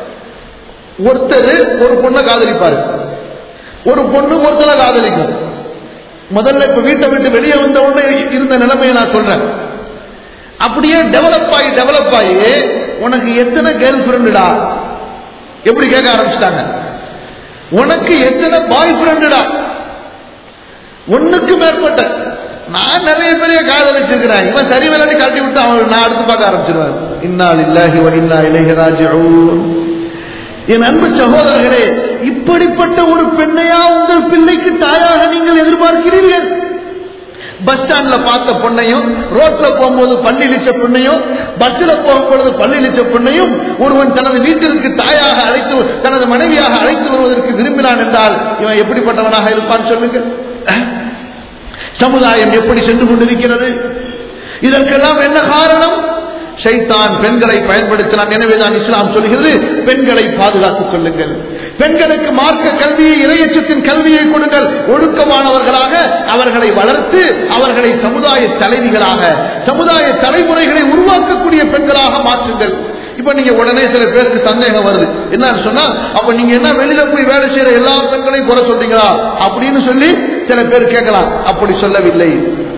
ஒருத்தர் ஒரு பொண்ணை காதலிப்பாரு ஒரு பொண்ணு ஒருத்தரை காதலிக்கும் முதல்ல இப்ப வீட்டை விட்டு வெளியே வந்த உடனே இருந்த நிலைமையை நான் சொல்றேன் அப்படியே டெவலப் ஆகி டெவலப் ஆகி உனக்கு எத்தனை கேர்ள் ஃப்ரெண்டுடா எப்படி கேட்க ஆரம்பிச்சிட்டாங்க உனக்கு எத்தனை பாய் ஃப்ரெண்டுடா ஒண்ணுக்கு மேற்பட்ட நான் நிறைய பேரைய காதலிச்சிருக்கிறேன் இவன் சரி விளையாடி காட்டி விட்டு அவன் நான் அடுத்து பார்க்க ஆரம்பிச்சிருவேன் இன்னால் இல்லாஹி இன்னா இளையராஜூன் என் அன்பு சகோதரர்களே இப்படிப்பட்ட ஒரு பெண்ணையா உங்கள் பிள்ளைக்கு தாயாக நீங்கள் எதிர்பார்க்கிறீர்கள் பஸ் ஸ்டாண்ட்ல பார்த்த பொண்ணையும் ரோட்ல போகும்போது பள்ளி இழிச்ச பொண்ணையும் பஸ்ல போகும்பொழுது பள்ளி இழிச்ச பொண்ணையும் ஒருவன் தனது வீட்டிற்கு தாயாக அழைத்து தனது மனைவியாக அழைத்து வருவதற்கு விரும்பினான் என்றால் இவன் எப்படிப்பட்டவனாக இருப்பான் சொல்லுங்க சமுதாயம் எப்படி சென்று கொண்டிருக்கிறது இதற்கெல்லாம் என்ன காரணம் ஷைத்தான் பெண்களை பயன்படுத்தலாம் எனவேதான் இஸ்லாம் சொல்கிறது பெண்களை பாதுகாத்துக் கொள்ளுங்கள் பெண்களுக்கு மார்க்க கல்வியை இறையச்சத்தின் கல்வியை கொடுங்கள் ஒழுக்கமானவர்களாக அவர்களை வளர்த்து அவர்களை சமுதாய தலைவிகளாக சமுதாய தலைமுறைகளை உருவாக்கக்கூடிய பெண்களாக மாற்றுங்கள் இப்ப நீங்க உடனே சில பேருக்கு சந்தேகம் வருது என்னன்னு சொன்னா அப்ப நீங்க என்ன வெளியில போய் வேலை செய்யற எல்லா பெண்களையும் குறை சொல்றீங்களா அப்படின்னு சொல்லி சில பேர் கேட்கலாம் அப்படி சொல்லவில்லை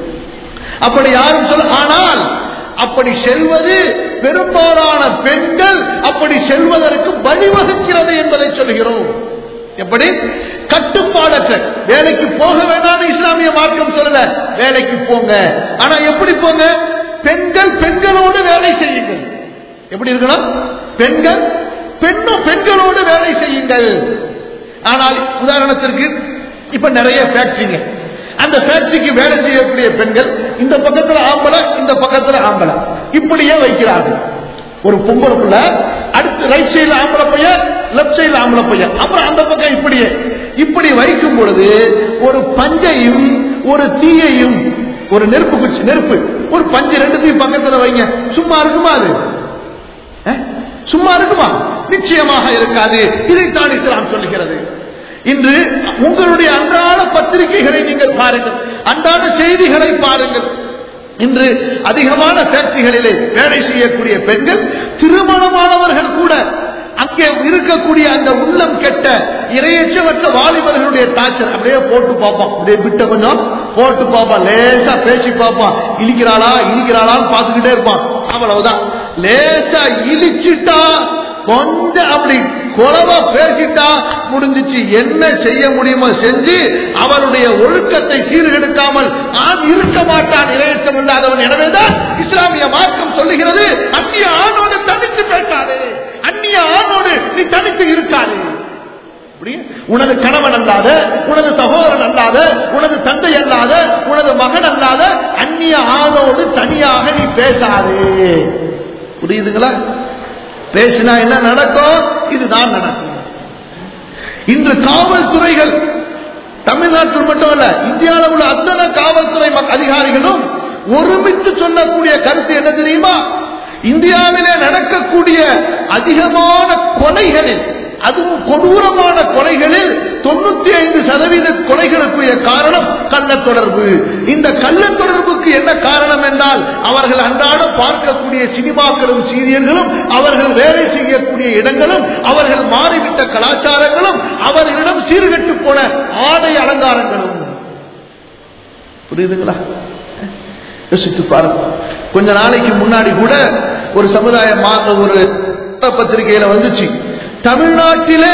அப்படி யாரும் சொல்ல ஆனால் அப்படி செல்வது பெரும்பாலான பெண்கள் அப்படி செல்வதற்கு வழிவகுக்கிறது என்பதை சொல்கிறோம் எப்படி கட்டுப்பாடற்ற வேலைக்கு போக வேண்டாம் இஸ்லாமிய மார்க்கம் சொல்லல வேலைக்கு போங்க ஆனா எப்படி போங்க பெண்கள் பெண்களோடு வேலை செய்யுங்கள் எப்படி இருக்கணும் பெண்கள் பெண்ணும் பெண்களோடு வேலை செய்யுங்கள் ஆனால் உதாரணத்திற்கு இப்ப நிறைய ஃபேக்டரிங்க அந்த ஃபேக்டரிக்கு வேலை செய்யக்கூடிய பெண்கள் இந்த பக்கத்துல ஆம்பளை இந்த பக்கத்துல ஆம்பளை இப்படியே வைக்கிறார்கள் ஒரு பொம்பளைக்குள்ள அடுத்து ரைட் சைடுல ஆம்பளை பையன் லெப்ட் சைடுல ஆம்பளை பையன் அப்புறம் அந்த பக்கம் இப்படியே இப்படி வைக்கும் பொழுது ஒரு பஞ்சையும் ஒரு தீயையும் ஒரு நெருப்பு குச்சி நெருப்பு ஒரு பஞ்சு ரெண்டுத்தையும் பக்கத்துல வைங்க சும்மா இருக்குமா அது அஹ்? சும்மா இருக்குமா நிச்சயமாக இருக்காது இதைத்தான் இஸ்லாம் சொல்லுகிறது இன்று உங்களுடைய அன்றாட பத்திரிகைகளை நீங்கள் பாருங்கள் அன்றாட செய்திகளை பாருங்கள் இன்று அதிகமான ஃபேக்டரிகளிலே வேலை செய்யக்கூடிய பெண்கள் திருமணமானவர்கள் கூட அங்கே இருக்கக்கூடிய அந்த உள்ளம் கெட்ட இரையற்றமற்ற வாலிபர்களுடைய டார்ச்சர் அப்படியே போட்டு பார்ப்பான் அப்படியே விட்ட கொஞ்சம் போட்டு பார்ப்பான் லேசா பேசி பார்ப்பான் இழிக்கிறாளா இழிக்கிறாளான்னு பார்த்துக்கிட்டே இருப்பான் அவ்வளவுதான் லேசா இழிச்சிட்டா கொஞ்சம் அப்படி குறவா பேசிட்டா முடிஞ்சிச்சு என்ன செய்ய முடியுமோ செஞ்சு அவனுடைய ஒழுக்கத்தை சீர்கெடுக்காமல் ஆண் இருக்க மாட்டான் இரையற்றம் இல்லாதவன் எனவேதான் இஸ்லாமிய மார்க்கம் சொல்லுகிறது அந்நிய ஆணோடு தனித்து பேசாதே அந்நிய ஆணோடு நீ தனித்து இருக்காது அப்படி உனது கணவன் அல்லாத உனது சகோதரன் அல்லாத உனது தந்தை அல்லாத உனது மகன் அல்லாத அந்நிய ஆணோடு தனியாக நீ பேசாதே புரியுதுங்களா பேசினா என்ன நடக்கும் இதுதான் நடக்கும் இன்று காவல்துறைகள் தமிழ்நாட்டில் மட்டும் அல்ல இந்தியாவில் உள்ள அத்தனை காவல்துறை மக்- அதிகாரிகளும் ஒருமித்து சொல்லக்கூடிய கருத்து என்ன தெரியுமா இந்தியாவிலே நடக்கக்கூடிய அதிகமான கொலைகளில் அதுவும் கொடூரமான கொலைகளில் தொண்ணூத்தி ஐந்து சதவீத கொலைகளுக்குரிய காரணம் கள்ள தொடர்பு இந்த கள்ள தொடர்புக்கு என்ன காரணம் என்றால் அவர்கள் அன்றாடம் பார்க்கக்கூடிய சினிமாக்களும் சீரியல்களும் அவர்கள் வேலை செய்யக்கூடிய இடங்களும் அவர்கள் மாறிவிட்ட கலாச்சாரங்களும் அவர்களிடம் சீர்கெட்டு போன ஆடை அலங்காரங்களும் புரியுதுங்களா யோசித்து பாருங்க கொஞ்ச நாளைக்கு முன்னாடி கூட ஒரு சமுதாய மாத ஒரு பத்திரிகையில வந்துச்சு தமிழ்நாட்டிலே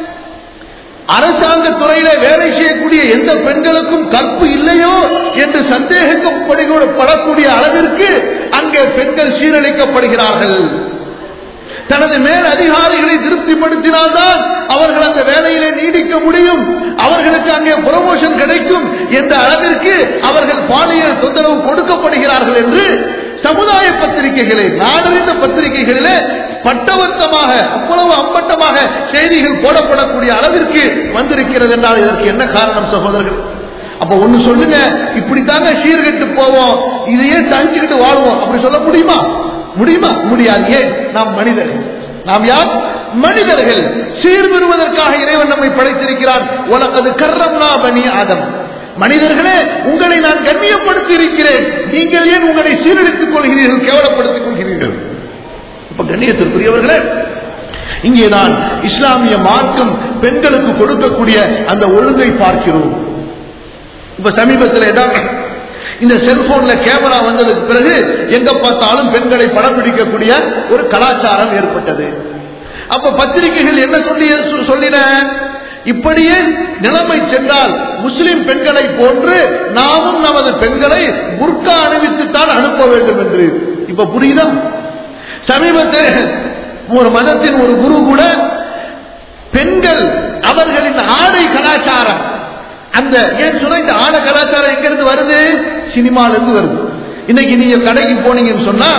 அரசாங்க துறையில வேலை செய்யக்கூடிய எந்த பெண்களுக்கும் கற்பு இல்லையோ என்று சந்தேகிக்கப்படக்கூடிய அளவிற்கு அங்கே பெண்கள் சீரழிக்கப்படுகிறார்கள் தனது மேல் அதிகாரிகளை திருப்திப்படுத்தினால்தான் அவர்கள் அந்த வேலையிலே நீடிக்க முடியும் அவர்களுக்கு அங்கே புரமோஷன் கிடைக்கும் என்ற அளவிற்கு அவர்கள் பாலியல் தொந்தரவு கொடுக்கப்படுகிறார்கள் என்று சமுதாய பத்திரிகைகளை நாடறிந்த பத்திரிகைகளிலே பட்டவர்த்தமாக அவ்வளவு அம்பட்டமாக செய்திகள் போடப்படக்கூடிய அளவிற்கு வந்திருக்கிறது என்றால் இதற்கு என்ன காரணம் சகோதரர்கள் அப்ப ஒண்ணு சொல்லுங்க இப்படித்தாங்க சீர்கெட்டு போவோம் இதையே தனிச்சுக்கிட்டு வாழ்வோம் அப்படி சொல்ல முடியுமா முடியுமா முடியாது ஏன் நாம் மனிதர்கள் நாம் யார் மனிதர்கள் சீர்பெறுவதற்காக இறைவன் நம்மை படைத்திருக்கிறான் உனக்கு கர்ரம்னா பனி ஆதம் மனிதர்களே உங்களை நான் கண்ணியப்படுத்தி இருக்கிறேன் நீங்கள் ஏன் உங்களை சீரழித்துக் கொள்கிறீர்கள் கேவலப்படுத்திக் கொள்கிறீர்கள் இப்ப கண்ணியத்திற்குரியவர்களே இங்கேதான் இஸ்லாமிய மார்க்கம் பெண்களுக்கு கொடுக்கக்கூடிய அந்த ஒழுங்கை பார்க்கிறோம் இப்ப சமீபத்தில் ஏதாவது இந்த செல்போன்ல கேமரா வந்ததுக்கு பிறகு எங்க பார்த்தாலும் பெண்களை படம் பிடிக்கக்கூடிய ஒரு கலாச்சாரம் ஏற்பட்டது அப்ப பத்திரிகைகள் என்ன சொல்லி சொல்லின இப்படியே நிலைமை சென்றால் முஸ்லிம் பெண்களை போன்று நாமும் நமது பெண்களை புர்கா அணிவித்துத்தான் அனுப்ப வேண்டும் என்று இப்ப புரியுதா சமீபத்தில் ஒரு மதத்தின் ஒரு குரு கூட பெண்கள் அவர்களின் ஆடை கலாச்சாரம் அந்த ஏன் சொன்ன இந்த ஆடை கலாச்சாரம் எங்க இருந்து வருது சினிமால இருந்து வருது இன்னைக்கு நீங்க கடைக்கு போனீங்கன்னு சொன்னா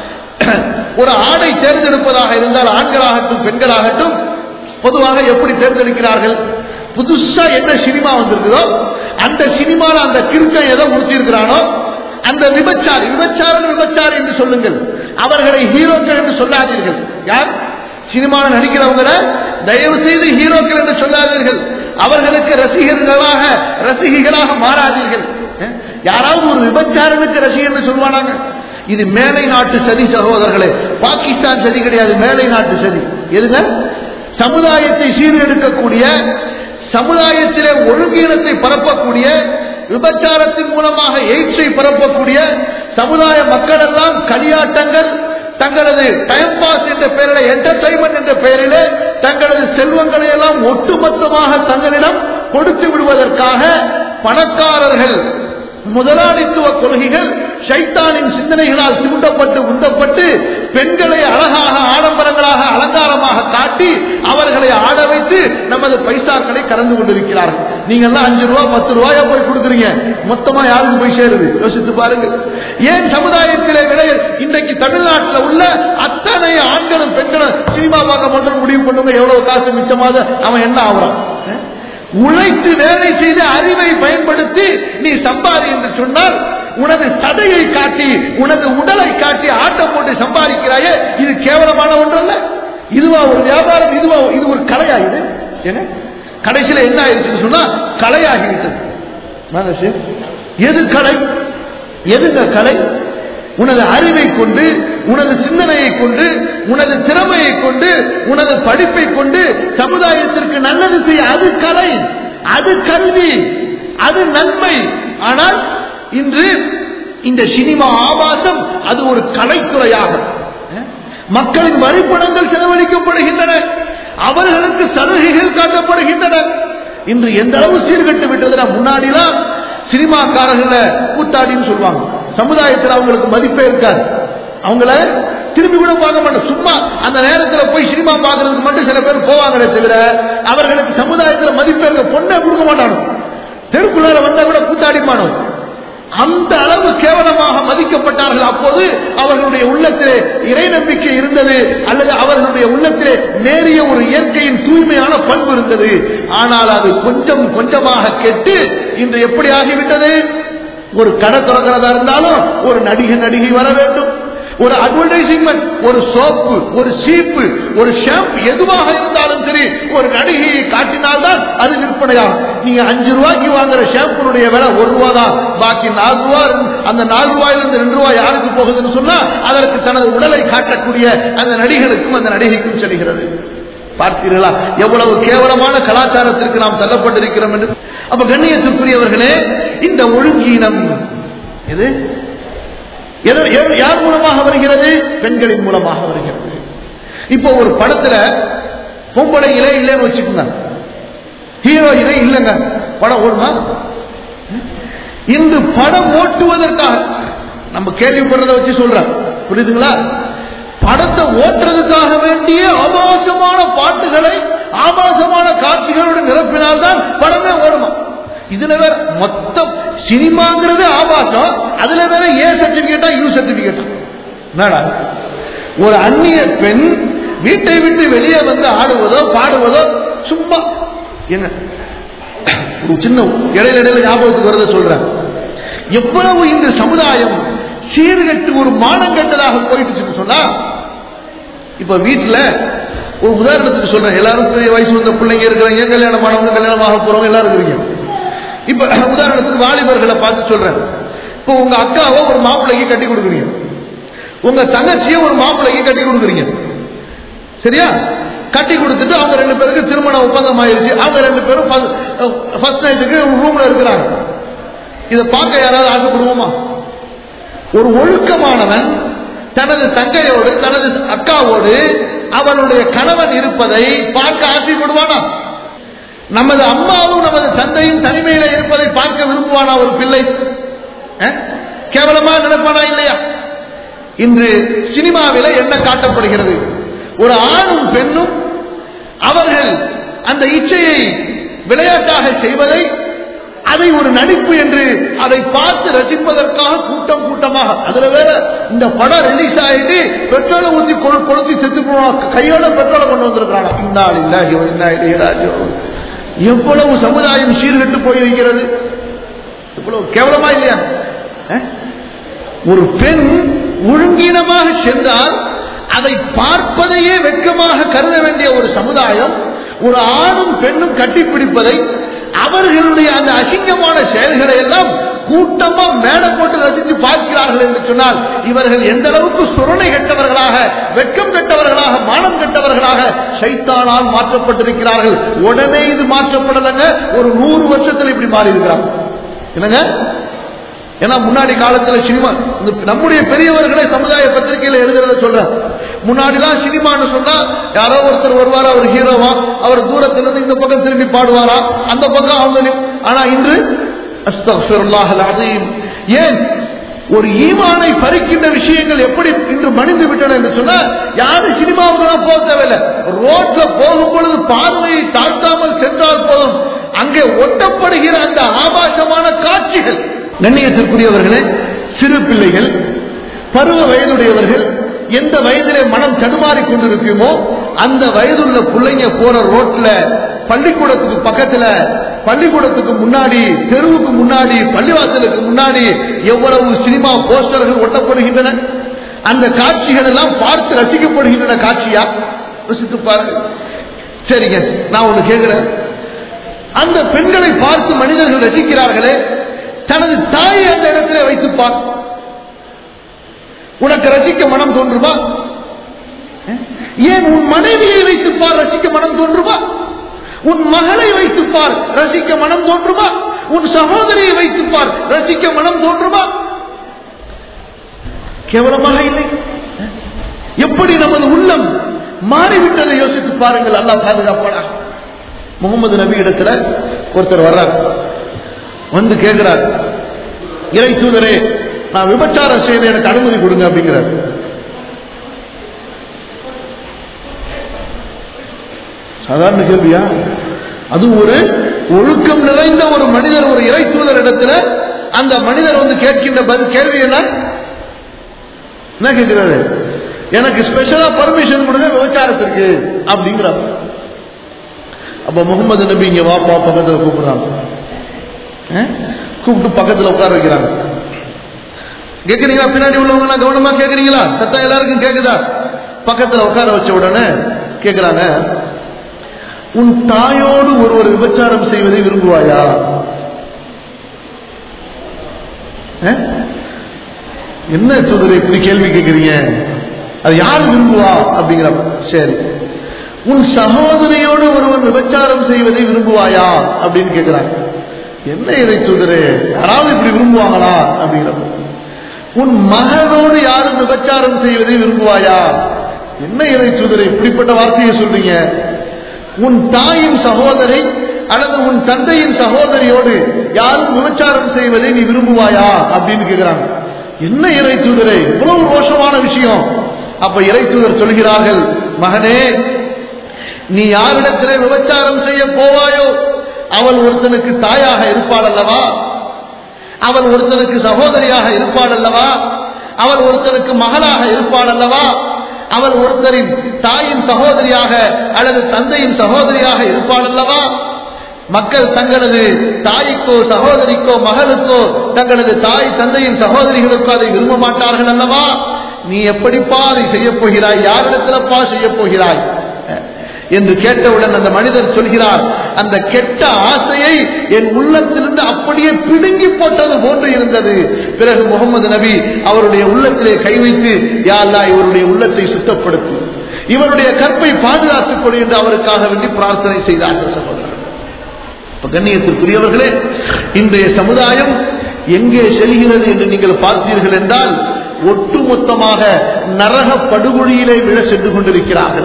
ஒரு ஆடை தேர்ந்தெடுப்பதாக இருந்தால் ஆண்களாகட்டும் பெண்களாகட்டும் பொதுவாக எப்படி தேர்ந்தெடுக்கிறார்கள் புதுசா என்ன சினிமா வந்திருக்குதோ அந்த சினிமால அந்த கிறுக்கன் எதை முடிச்சிருக்கிறானோ அந்த விபச்சாரி விபச்சாரம் விபச்சாரி என்று சொல்லுங்கள் அவர்களை ஹீரோக்கள் என்று சொல்லாதீர்கள் யார் சினிமாவில் நடிக்கிறவங்களை தயவு செய்து ஹீரோக்கள் என்று சொல்லாதீர்கள் அவர்களுக்கு ரசிகர்களாக ரசிகைகளாக மாறாதீர்கள் யாராவது ஒரு விபச்சாரனுக்கு ரசிகர் சொல்வானாங்க இது மேலை நாட்டு சதி சகோதரர்களே பாகிஸ்தான் சதி கிடையாது மேலை நாட்டு சதி எதுங்க சமுதாயத்தை சீர்கெடுக்கக்கூடிய சமுதாயத்திலே ஒழுங்கீனத்தை பரப்பக்கூடிய விபச்சாரத்தின் மூலமாக எய்ட்ஸை பரப்பக்கூடிய சமுதாய மக்கள் எல்லாம் களியாட்டங்கள் தங்களது டைம் பாஸ் என்ற பெயரில் என்டர்டைன்மெண்ட் என்ற பெயரில் தங்களது செல்வங்களை எல்லாம் ஒட்டுமொத்தமாக தங்களிடம் கொடுத்து விடுவதற்காக பணக்காரர்கள் முதலாளித்துவ கொள்கைகள் சைத்தானின் சிந்தனைகளால் தூண்டப்பட்டு உந்தப்பட்டு பெண்களை அழகாக ஆடம்பரங்களாக அலங்காரமாக காட்டி அவர்களை ஆட வைத்து நமது பைசாக்களை கறந்து கொண்டிருக்கிறார்கள் நீங்க எல்லாம் அஞ்சு ரூபா பத்து ரூபாயா போய் கொடுக்குறீங்க மொத்தமா யாருக்கு போய் சேருது யோசித்து பாருங்க ஏன் சமுதாயத்திலே விட இன்றைக்கு தமிழ்நாட்டில் உள்ள அத்தனை ஆண்களும் பெண்களும் சினிமா பார்க்க மட்டும் முடிவு பண்ணுங்க எவ்வளவு காசு மிச்சமாக அவன் என்ன ஆகுறான் உழைத்து வேலை செய்து அறிவை பயன்படுத்தி நீ சம்பாதி என்று சொன்னால் உனது சதையை காட்டி உனது உடலை காட்டி ஆட்டம் போட்டு சம்பாதிக்கிறாயே இது கேவலமான ஒன்றல்ல இதுவா ஒரு வியாபாரம் இதுவா இது ஒரு கலையா இது ஏங்க கடைசியில் என்ன ஆயிடுச்சுன்னு சொன்னா கலையாகிவிட்டது எது கலை எதுங்க கலை உனது அறிவை கொண்டு உனது சிந்தனையை கொண்டு உனது திறமையை கொண்டு உனது படிப்பை கொண்டு சமுதாயத்திற்கு நல்லது செய்ய அது கலை அது கல்வி அது நன்மை ஆனால் இன்று இந்த சினிமா ஆபாசம் அது ஒரு கலைத்துறையாக மக்களின் வரிப்பணங்கள் செலவழிக்கப்படுகின்றன அவர்களுக்கு சலுகைகள் காட்டப்படுகின்றன இன்று எந்த அளவு சீர்கட்டு விட்டதுன்னா முன்னாடிலாம் சினிமாக்காரர்கள கூத்தாடின்னு சொல்லுவாங்க சமுதாயத்தில் அவங்களுக்கு மதிப்பே இருக்காது அவங்கள திரும்பி கூட பார்க்க மாட்டோம் சும்மா அந்த நேரத்தில் போய் சினிமா பார்க்கறதுக்கு மட்டும் சில பேர் போவாங்களே தவிர அவர்களுக்கு சமுதாயத்தில் மதிப்பே இருக்க பொண்ணை கொடுக்க மாட்டானோ தெருக்குள்ளார வந்தா கூட கூத்தாடிப்பானோ அந்த அளவு கேவலமாக மதிக்கப்பட்டார்கள் அப்போது அவர்களுடைய உள்ளத்திலே இறை நம்பிக்கை இருந்தது அல்லது அவர்களுடைய உள்ளத்திலே நேரிய ஒரு இயற்கையின் தூய்மையான பண்பு இருந்தது ஆனால் அது கொஞ்சம் கொஞ்சமாக கெட்டு இன்று எப்படி ஆகிவிட்டது ஒரு கடை திறக்கிறதா இருந்தாலும் ஒரு நடிகை நடிகை வர வேண்டும் ஒரு அட்வர்டைசிங்மெண்ட் ஒரு சோப்பு ஒரு சீப்பு ஒரு ஷாம்பு எதுவாக இருந்தாலும் சரி ஒரு நடிகையை காட்டினால்தான் அது விற்பனையாகும் நீங்க அஞ்சு ரூபாய்க்கு வாங்குற ஷாம்புனுடைய விலை ஒரு ரூபா தான் பாக்கி நாலு ரூபா அந்த நாலு ரூபாயிலிருந்து ரெண்டு ரூபாய் யாருக்கு போகுதுன்னு சொன்னா அதற்கு தனது உடலை காட்டக்கூடிய அந்த நடிகருக்கும் அந்த நடிகைக்கும் செல்கிறது பார்த்தீர்களா எவ்வளவு கேவலமான கலாச்சாரத்திற்கு நாம் தள்ளப்பட்டிருக்கிறோம் என்று அப்ப கண்ணியத்திற்குரியவர்களே இந்த ஒழுங்கீனம் இது எது- எது- யார் மூலமாக வருகிறது பெண்களின் மூலமாக வருகிறது இப்போ ஒரு படத்துல பொம்பளையிலே இல்லைன்னு வச்சுக்கோங்க ஹீரோயினே இல்லைங்க படம் ஓடுமா இன்று படம் ஓட்டுவதற்காக நம்ம கேள்விப்படுறத வச்சு சொல்றேன் புரியுதுங்களா படத்தை ஓட்டுறதுக்காக வேண்டிய ஆபாசமான பாட்டுகளை ஆபாசமான காட்சிகளுடன் நிரப்பினால்தான் படமே ஓடுமா இதுல வேற மொத்தம் சினிமாங்கிறது ஆபாசம் அதுல வேற ஏ சர்டிபிகேட்டா யூ சர்டிபிகேட்டா என்னடா ஒரு அந்நிய பெண் வீட்டை விட்டு வெளியே வந்து ஆடுவதோ பாடுவதோ சும்மா என்ன ஒரு சின்ன இடையில இடையில ஞாபகத்துக்கு வரத சொல்றேன் எவ்வளவு இந்த சமுதாயம் சீர்கட்டு ஒரு மானங்கட்டதாக போயிட்டு சொன்னா இப்ப வீட்டுல ஒரு உதாரணத்துக்கு சொல்றேன் எல்லாரும் பெரிய வயசு வந்த பிள்ளைங்க இருக்கிறாங்க கல்யாணம் ஆனவங்க கல்யாணம் ஆக போறவங்க எல்லாரும் இருக்கிறீங்க இப்ப உதாரணத்துக்கு வாலிபர்களை பார்த்து சொல்றேன் இப்போ உங்க அக்காவை ஒரு மாப்பிள்ளைக்கு கட்டி கொடுக்குறீங்க உங்க தங்கச்சியை ஒரு மாப்பிள்ளைக்கு கட்டி கொடுக்குறீங்க சரியா கட்டி கொடுத்துட்டு அவங்க ரெண்டு பேருக்கு திருமண ஒப்பந்தம் ஆயிருச்சு அவங்க ரெண்டு பேரும் ஃபர்ஸ்ட் நைட்டுக்கு ரூம்ல இருக்கிறாங்க இதை பார்க்க யாராவது ஆசைப்படுவோமா ஒரு ஒழுக்கமானவன் தனது தங்கையோடு தனது அக்காவோடு அவனுடைய கணவன் இருப்பதை பார்க்க ஆசைப்படுவானா நமது அம்மாவும் நமது தந்தையும் தனிமையில இருப்பதை பார்க்க விரும்புவானா ஒரு பிள்ளை அஹ்? கேவலமா நினைப்பானா இல்லையா இன்று சினிமாவில என்ன காட்டப்படுகிறது ஒரு ஆணும் பெண்ணும் அவர்கள் அந்த இச்சையை விளையாட்டாக செய்வதை அதை ஒரு நடிப்பு என்று அதை பார்த்து ரசிப்பதற்காக கூட்டம் கூட்டமாக அதுல வேற இந்த படம் ரிலீஸ் ஆயிட்டு பெட்ரோலை ஊத்தி கொழு- கொளுத்தி செத்து போவான் கையோட பெட்ரோலை கொண்டு வந்திருக்கிறாங்க இந்நாள் இல்லாஹி வ இன்னா இலைஹி ராஜிஊன். எவ்வளவு சமுதாயம் சீர்கெட்டு போயிருக்கிறது இவ்வளவு கேவலமா இல்லையா அஹ்? ஒரு பெண் ஒழுங்கீனமாக சென்றால் அதை பார்ப்பதையே வெட்கமாக கருத வேண்டிய ஒரு சமுதாயம் ஒரு ஆணும் பெண்ணும் கட்டிப்பிடிப்பதை அவர்களுடைய அந்த அசிங்கமான செயல்களை எல்லாம் கூட்டமா மேடை போட்டு ரசித்து பார்க்கிறார்கள் என்று சொன்னால் இவர்கள் எந்த அளவுக்கு சுரணை கெட்டவர்களாக வெட்கம் கெட்டவர்களாக மானம் கெட்டவர்களாக சைத்தானால் மாற்றப்பட்டிருக்கிறார்கள் உடனே இது மாற்றப்படலைங்க ஒரு நூறு வருஷத்துல இப்படி மாறி இருக்கிறாங்க என்னங்க ஏன்னா முன்னாடி காலத்துல சினிமா இந்த நம்முடைய பெரியவர்களே சமுதாய பத்திரிகையில எழுதுறத சொல்றேன் முன்னாடிலாம் சினிமான்னு சொன்னா யாரோ ஒருத்தர் வருவார் அவர் ஹீரோவா அவர் தூரத்துல இருந்து இந்த பக்கம் திரும்பி பாடுவாரா அந்த பக்கம் அவங்க நி- ஆனா இன்று அஸ்தக்ஃபிருல்லாஹ் அலீம் ஏன் ஒரு ஈமானை பறிக்கின்ற விஷயங்கள் எப்படி இன்று மணிந்து விட்டன என்று சொன்னா யாரு சினிமாவுக்கு தான் போக தேவையில்லை ரோட்ல போகும் பொழுது பார்வையை தாழ்த்தாமல் சென்றால் போதும் அங்கே ஒட்டப்படுகிற அந்த ஆபாசமான காட்சிகள் கண்ணியத்திற்குரியவர்களே சிறு பிள்ளைகள் பருவ வயதுடையவர்கள் எந்த வயதிலே மனம் தடுமாறி கொண்டிருக்குமோ அந்த வயதுள்ள பிள்ளைங்க போற ரோட்ல பள்ளிக்கூடத்துக்கு பக்கத்துல பள்ளிக்கூடத்துக்கு முன்னாடி தெருவுக்கு முன்னாடி பள்ளிவாசலுக்கு முன்னாடி எவ்வளவு சினிமா போஸ்டர்கள் ஒட்டப்படுகின்றன அந்த காட்சிகள் எல்லாம் பார்த்து ரசிக்கப்படுகின்றன காட்சியா ருசித்து பாருங்க சரிங்க நான் ஒண்ணு கேட்கிறேன் அந்த பெண்களை பார்த்து மனிதர்கள் ரசிக்கிறார்களே தனது தாயை அந்த இடத்திலே வைத்து பார் உனக்கு ரசிக்க மனம் தோன்றுமா ஏன் உன் மனைவியை வைத்து பார் ரசிக்க மனம் தோன்றுமா உன் மகளை வைத்து பார் ரசிக்க மனம் தோன்றுமா உன் சகோதரியை வைத்து பார் ரசிக்க மனம் தோன்றுமா கேவலமாக இல்லை எப்படி நமது உள்ளம் மாறிவிட்டதை யோசித்து பாருங்கள் அல்லாஹ் பாதுகாப்பானா முகமது நபி இடத்துல ஒருத்தர் வர்றார் வந்து கேட்கிறார் இறை தூதரே நான் விபச்சாரம் செய்து எனக்கு அனுமதி கொடுங்க அப்படிங்கிறார் சாதாரண கேள்வியா அது ஒரு ஒழுக்கம் நிறைந்த ஒரு மனிதர் ஒரு இறை தூதர் இடத்துல அந்த மனிதர் வந்து கேட்கின்ற பதில் கேள்வி என்ன என்ன கேட்கிறாரு எனக்கு ஸ்பெஷலா பர்மிஷன் கொடுங்க விபச்சாரத்திற்கு அப்படிங்கிறார் அப்ப முகமது நபி இங்க வாப்பா பக்கத்துல கூப்பிடுறாங்க அஹ்? கூப்பிட்டு பக்கத்துல உட்கார வைக்கிறாங்க கேக்குறீங்களா பின்னாடி உள்ளவங்க எல்லாம் கவனமா கேக்குறீங்களா சத்தம் எல்லாருக்கும் கேக்குதா பக்கத்துல உட்கார வச்ச உடனே கேக்குறாங்க உன் தாயோடு ஒருவர் விபச்சாரம் செய்வதை விரும்புவாயா அஹ்? என்ன சொல்றது இப்படி கேள்வி கேக்குறீங்க அது யார் விரும்புவா அப்படிங்கிற சரி உன் சகோதரியோடு ஒருவன் விபச்சாரம் செய்வதை விரும்புவாயா அப்படின்னு கேட்கிறாங்க என்ன இதை சொல்றது யாராவது இப்படி விரும்புவாங்களா அப்படிங்கிற உன் மகனோடு யாரும் விபச்சாரம் செய்வதை விரும்புவாயா என்ன இதை சொல்றது இப்படிப்பட்ட வார்த்தையை சொல்றீங்க உன் தாயின் சகோதரி அல்லது உன் தந்தையின் சகோதரியோடு யாரும் விபச்சாரம் செய்வதை நீ விரும்புவாயா அப்படின்னு கேட்கிறாங்க என்ன இறை தூதரே இவ்வளவு ரோஷமான விஷயம் அப்ப இறை தூதர் சொல்கிறார்கள் மகனே நீ யாரிடத்திலே விபச்சாரம் செய்ய போவாயோ அவள் ஒருத்தனுக்கு தாயாக இருப்பாள் அல்லவா அவள் ஒருத்தனுக்கு சகோதரியாக இருப்பாள் அல்லவா அவள் ஒருத்தனுக்கு மகளாக இருப்பாள் அல்லவா அவள் ஒருத்தரின் தாயின் சகோதரியாக அல்லது தந்தையின் சகோதரியாக இருப்பாள் அல்லவா மக்கள் தங்களது தாய்க்கோ சகோதரிக்கோ மகளுக்கோ தங்களது தாய் தந்தையின் சகோதரிகளுக்கோ அதை விரும்ப மாட்டார்கள் அல்லவா நீ எப்படிப்பா அதை செய்யப் போகிறாய் யாரிடத்திலப்பா செய்யப் போகிறாய் என்று கேட்டவுடன் அந்த மனிதர் சொல்கிறார் அந்த கெட்ட ஆசையை என் உள்ளத்திலிருந்து அப்படியே பிடுங்கி போட்டது போன்று இருந்தது பிறகு முகமது நபி அவருடைய உள்ளத்திலே கை வைத்து யா அல்லாஹ் இவருடைய உள்ளத்தை சுத்தப்படுத்து இவருடைய கற்பை பாதுகாத்துக் கொடு என்று அவருக்காக வேண்டி பிரார்த்தனை செய்தார்கள் சகோதரர் இப்ப கண்ணியத்திற்குரியவர்களே இன்றைய சமுதாயம் எங்கே செல்கிறது என்று நீங்கள் பார்த்தீர்கள் என்றால் ஒட்டுமொத்தமாக நரக படுகொழியிலே விழ சென்று கொண்டிருக்கிறார்கள்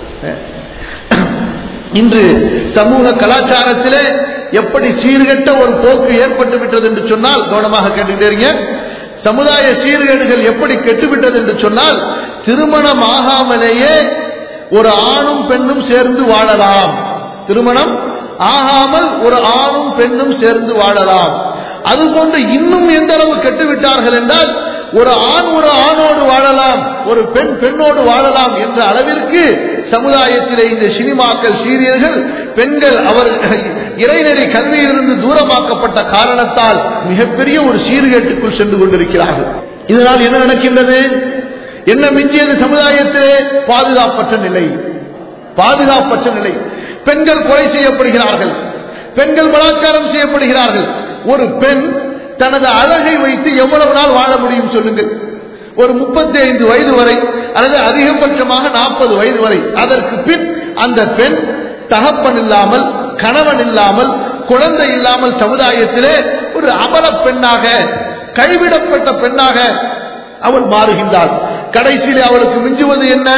இன்று சமூக கலாச்சாரத்திலே எப்படி சீர்கெட்ட ஒரு போக்கு ஏற்பட்டு விட்டது என்று சொன்னால் கவனமாக கேட்டுட்டீங்க சமுதாய சீர்கேடுகள் எப்படி கெட்டுவிட்டது என்று சொன்னால் திருமணம் ஆகாமலேயே ஒரு ஆணும் பெண்ணும் சேர்ந்து வாழலாம் திருமணம் ஆகாமல் ஒரு ஆணும் பெண்ணும் சேர்ந்து வாழலாம் அதுபோன்று இன்னும் எந்த அளவு கெட்டுவிட்டார்கள் என்றால் ஒரு ஆண் ஒரு ஆணோடு வாழலாம் ஒரு பெண் பெண்ணோடு வாழலாம் என்ற அளவிற்கு சமுதாயத்திலே இந்த சினிமாக்கள் சீரியல்கள் பெண்கள் அவர் இறைநெறி கல்வியிலிருந்து தூரமாக்கப்பட்ட காரணத்தால் மிகப்பெரிய ஒரு சீர்கேட்டுக்குள் சென்று கொண்டிருக்கிறார்கள் இதனால் என்ன நடக்கின்றது என்ன மிஞ்சியது சமுதாயத்திலே பாதுகாப்பற்ற நிலை பாதுகாப்பற்ற நிலை பெண்கள் கொலை செய்யப்படுகிறார்கள் பெண்கள் பலாத்காரம் செய்யப்படுகிறார்கள் ஒரு பெண் தனது அழகை வைத்து எவ்வளவு நாள் வாழ முடியும் சொல்லுங்கள் ஒரு முப்பத்தி ஐந்து வயது வரை அல்லது அதிகபட்சமாக நாற்பது வயது வரை அதற்கு பின் அந்த பெண் தகப்பன் இல்லாமல் கணவன் இல்லாமல் குழந்தை இல்லாமல் சமுதாயத்திலே ஒரு அமல பெண்ணாக கைவிடப்பட்ட பெண்ணாக அவள் மாறுகின்றாள் கடைசியிலே அவளுக்கு மிஞ்சுவது என்ன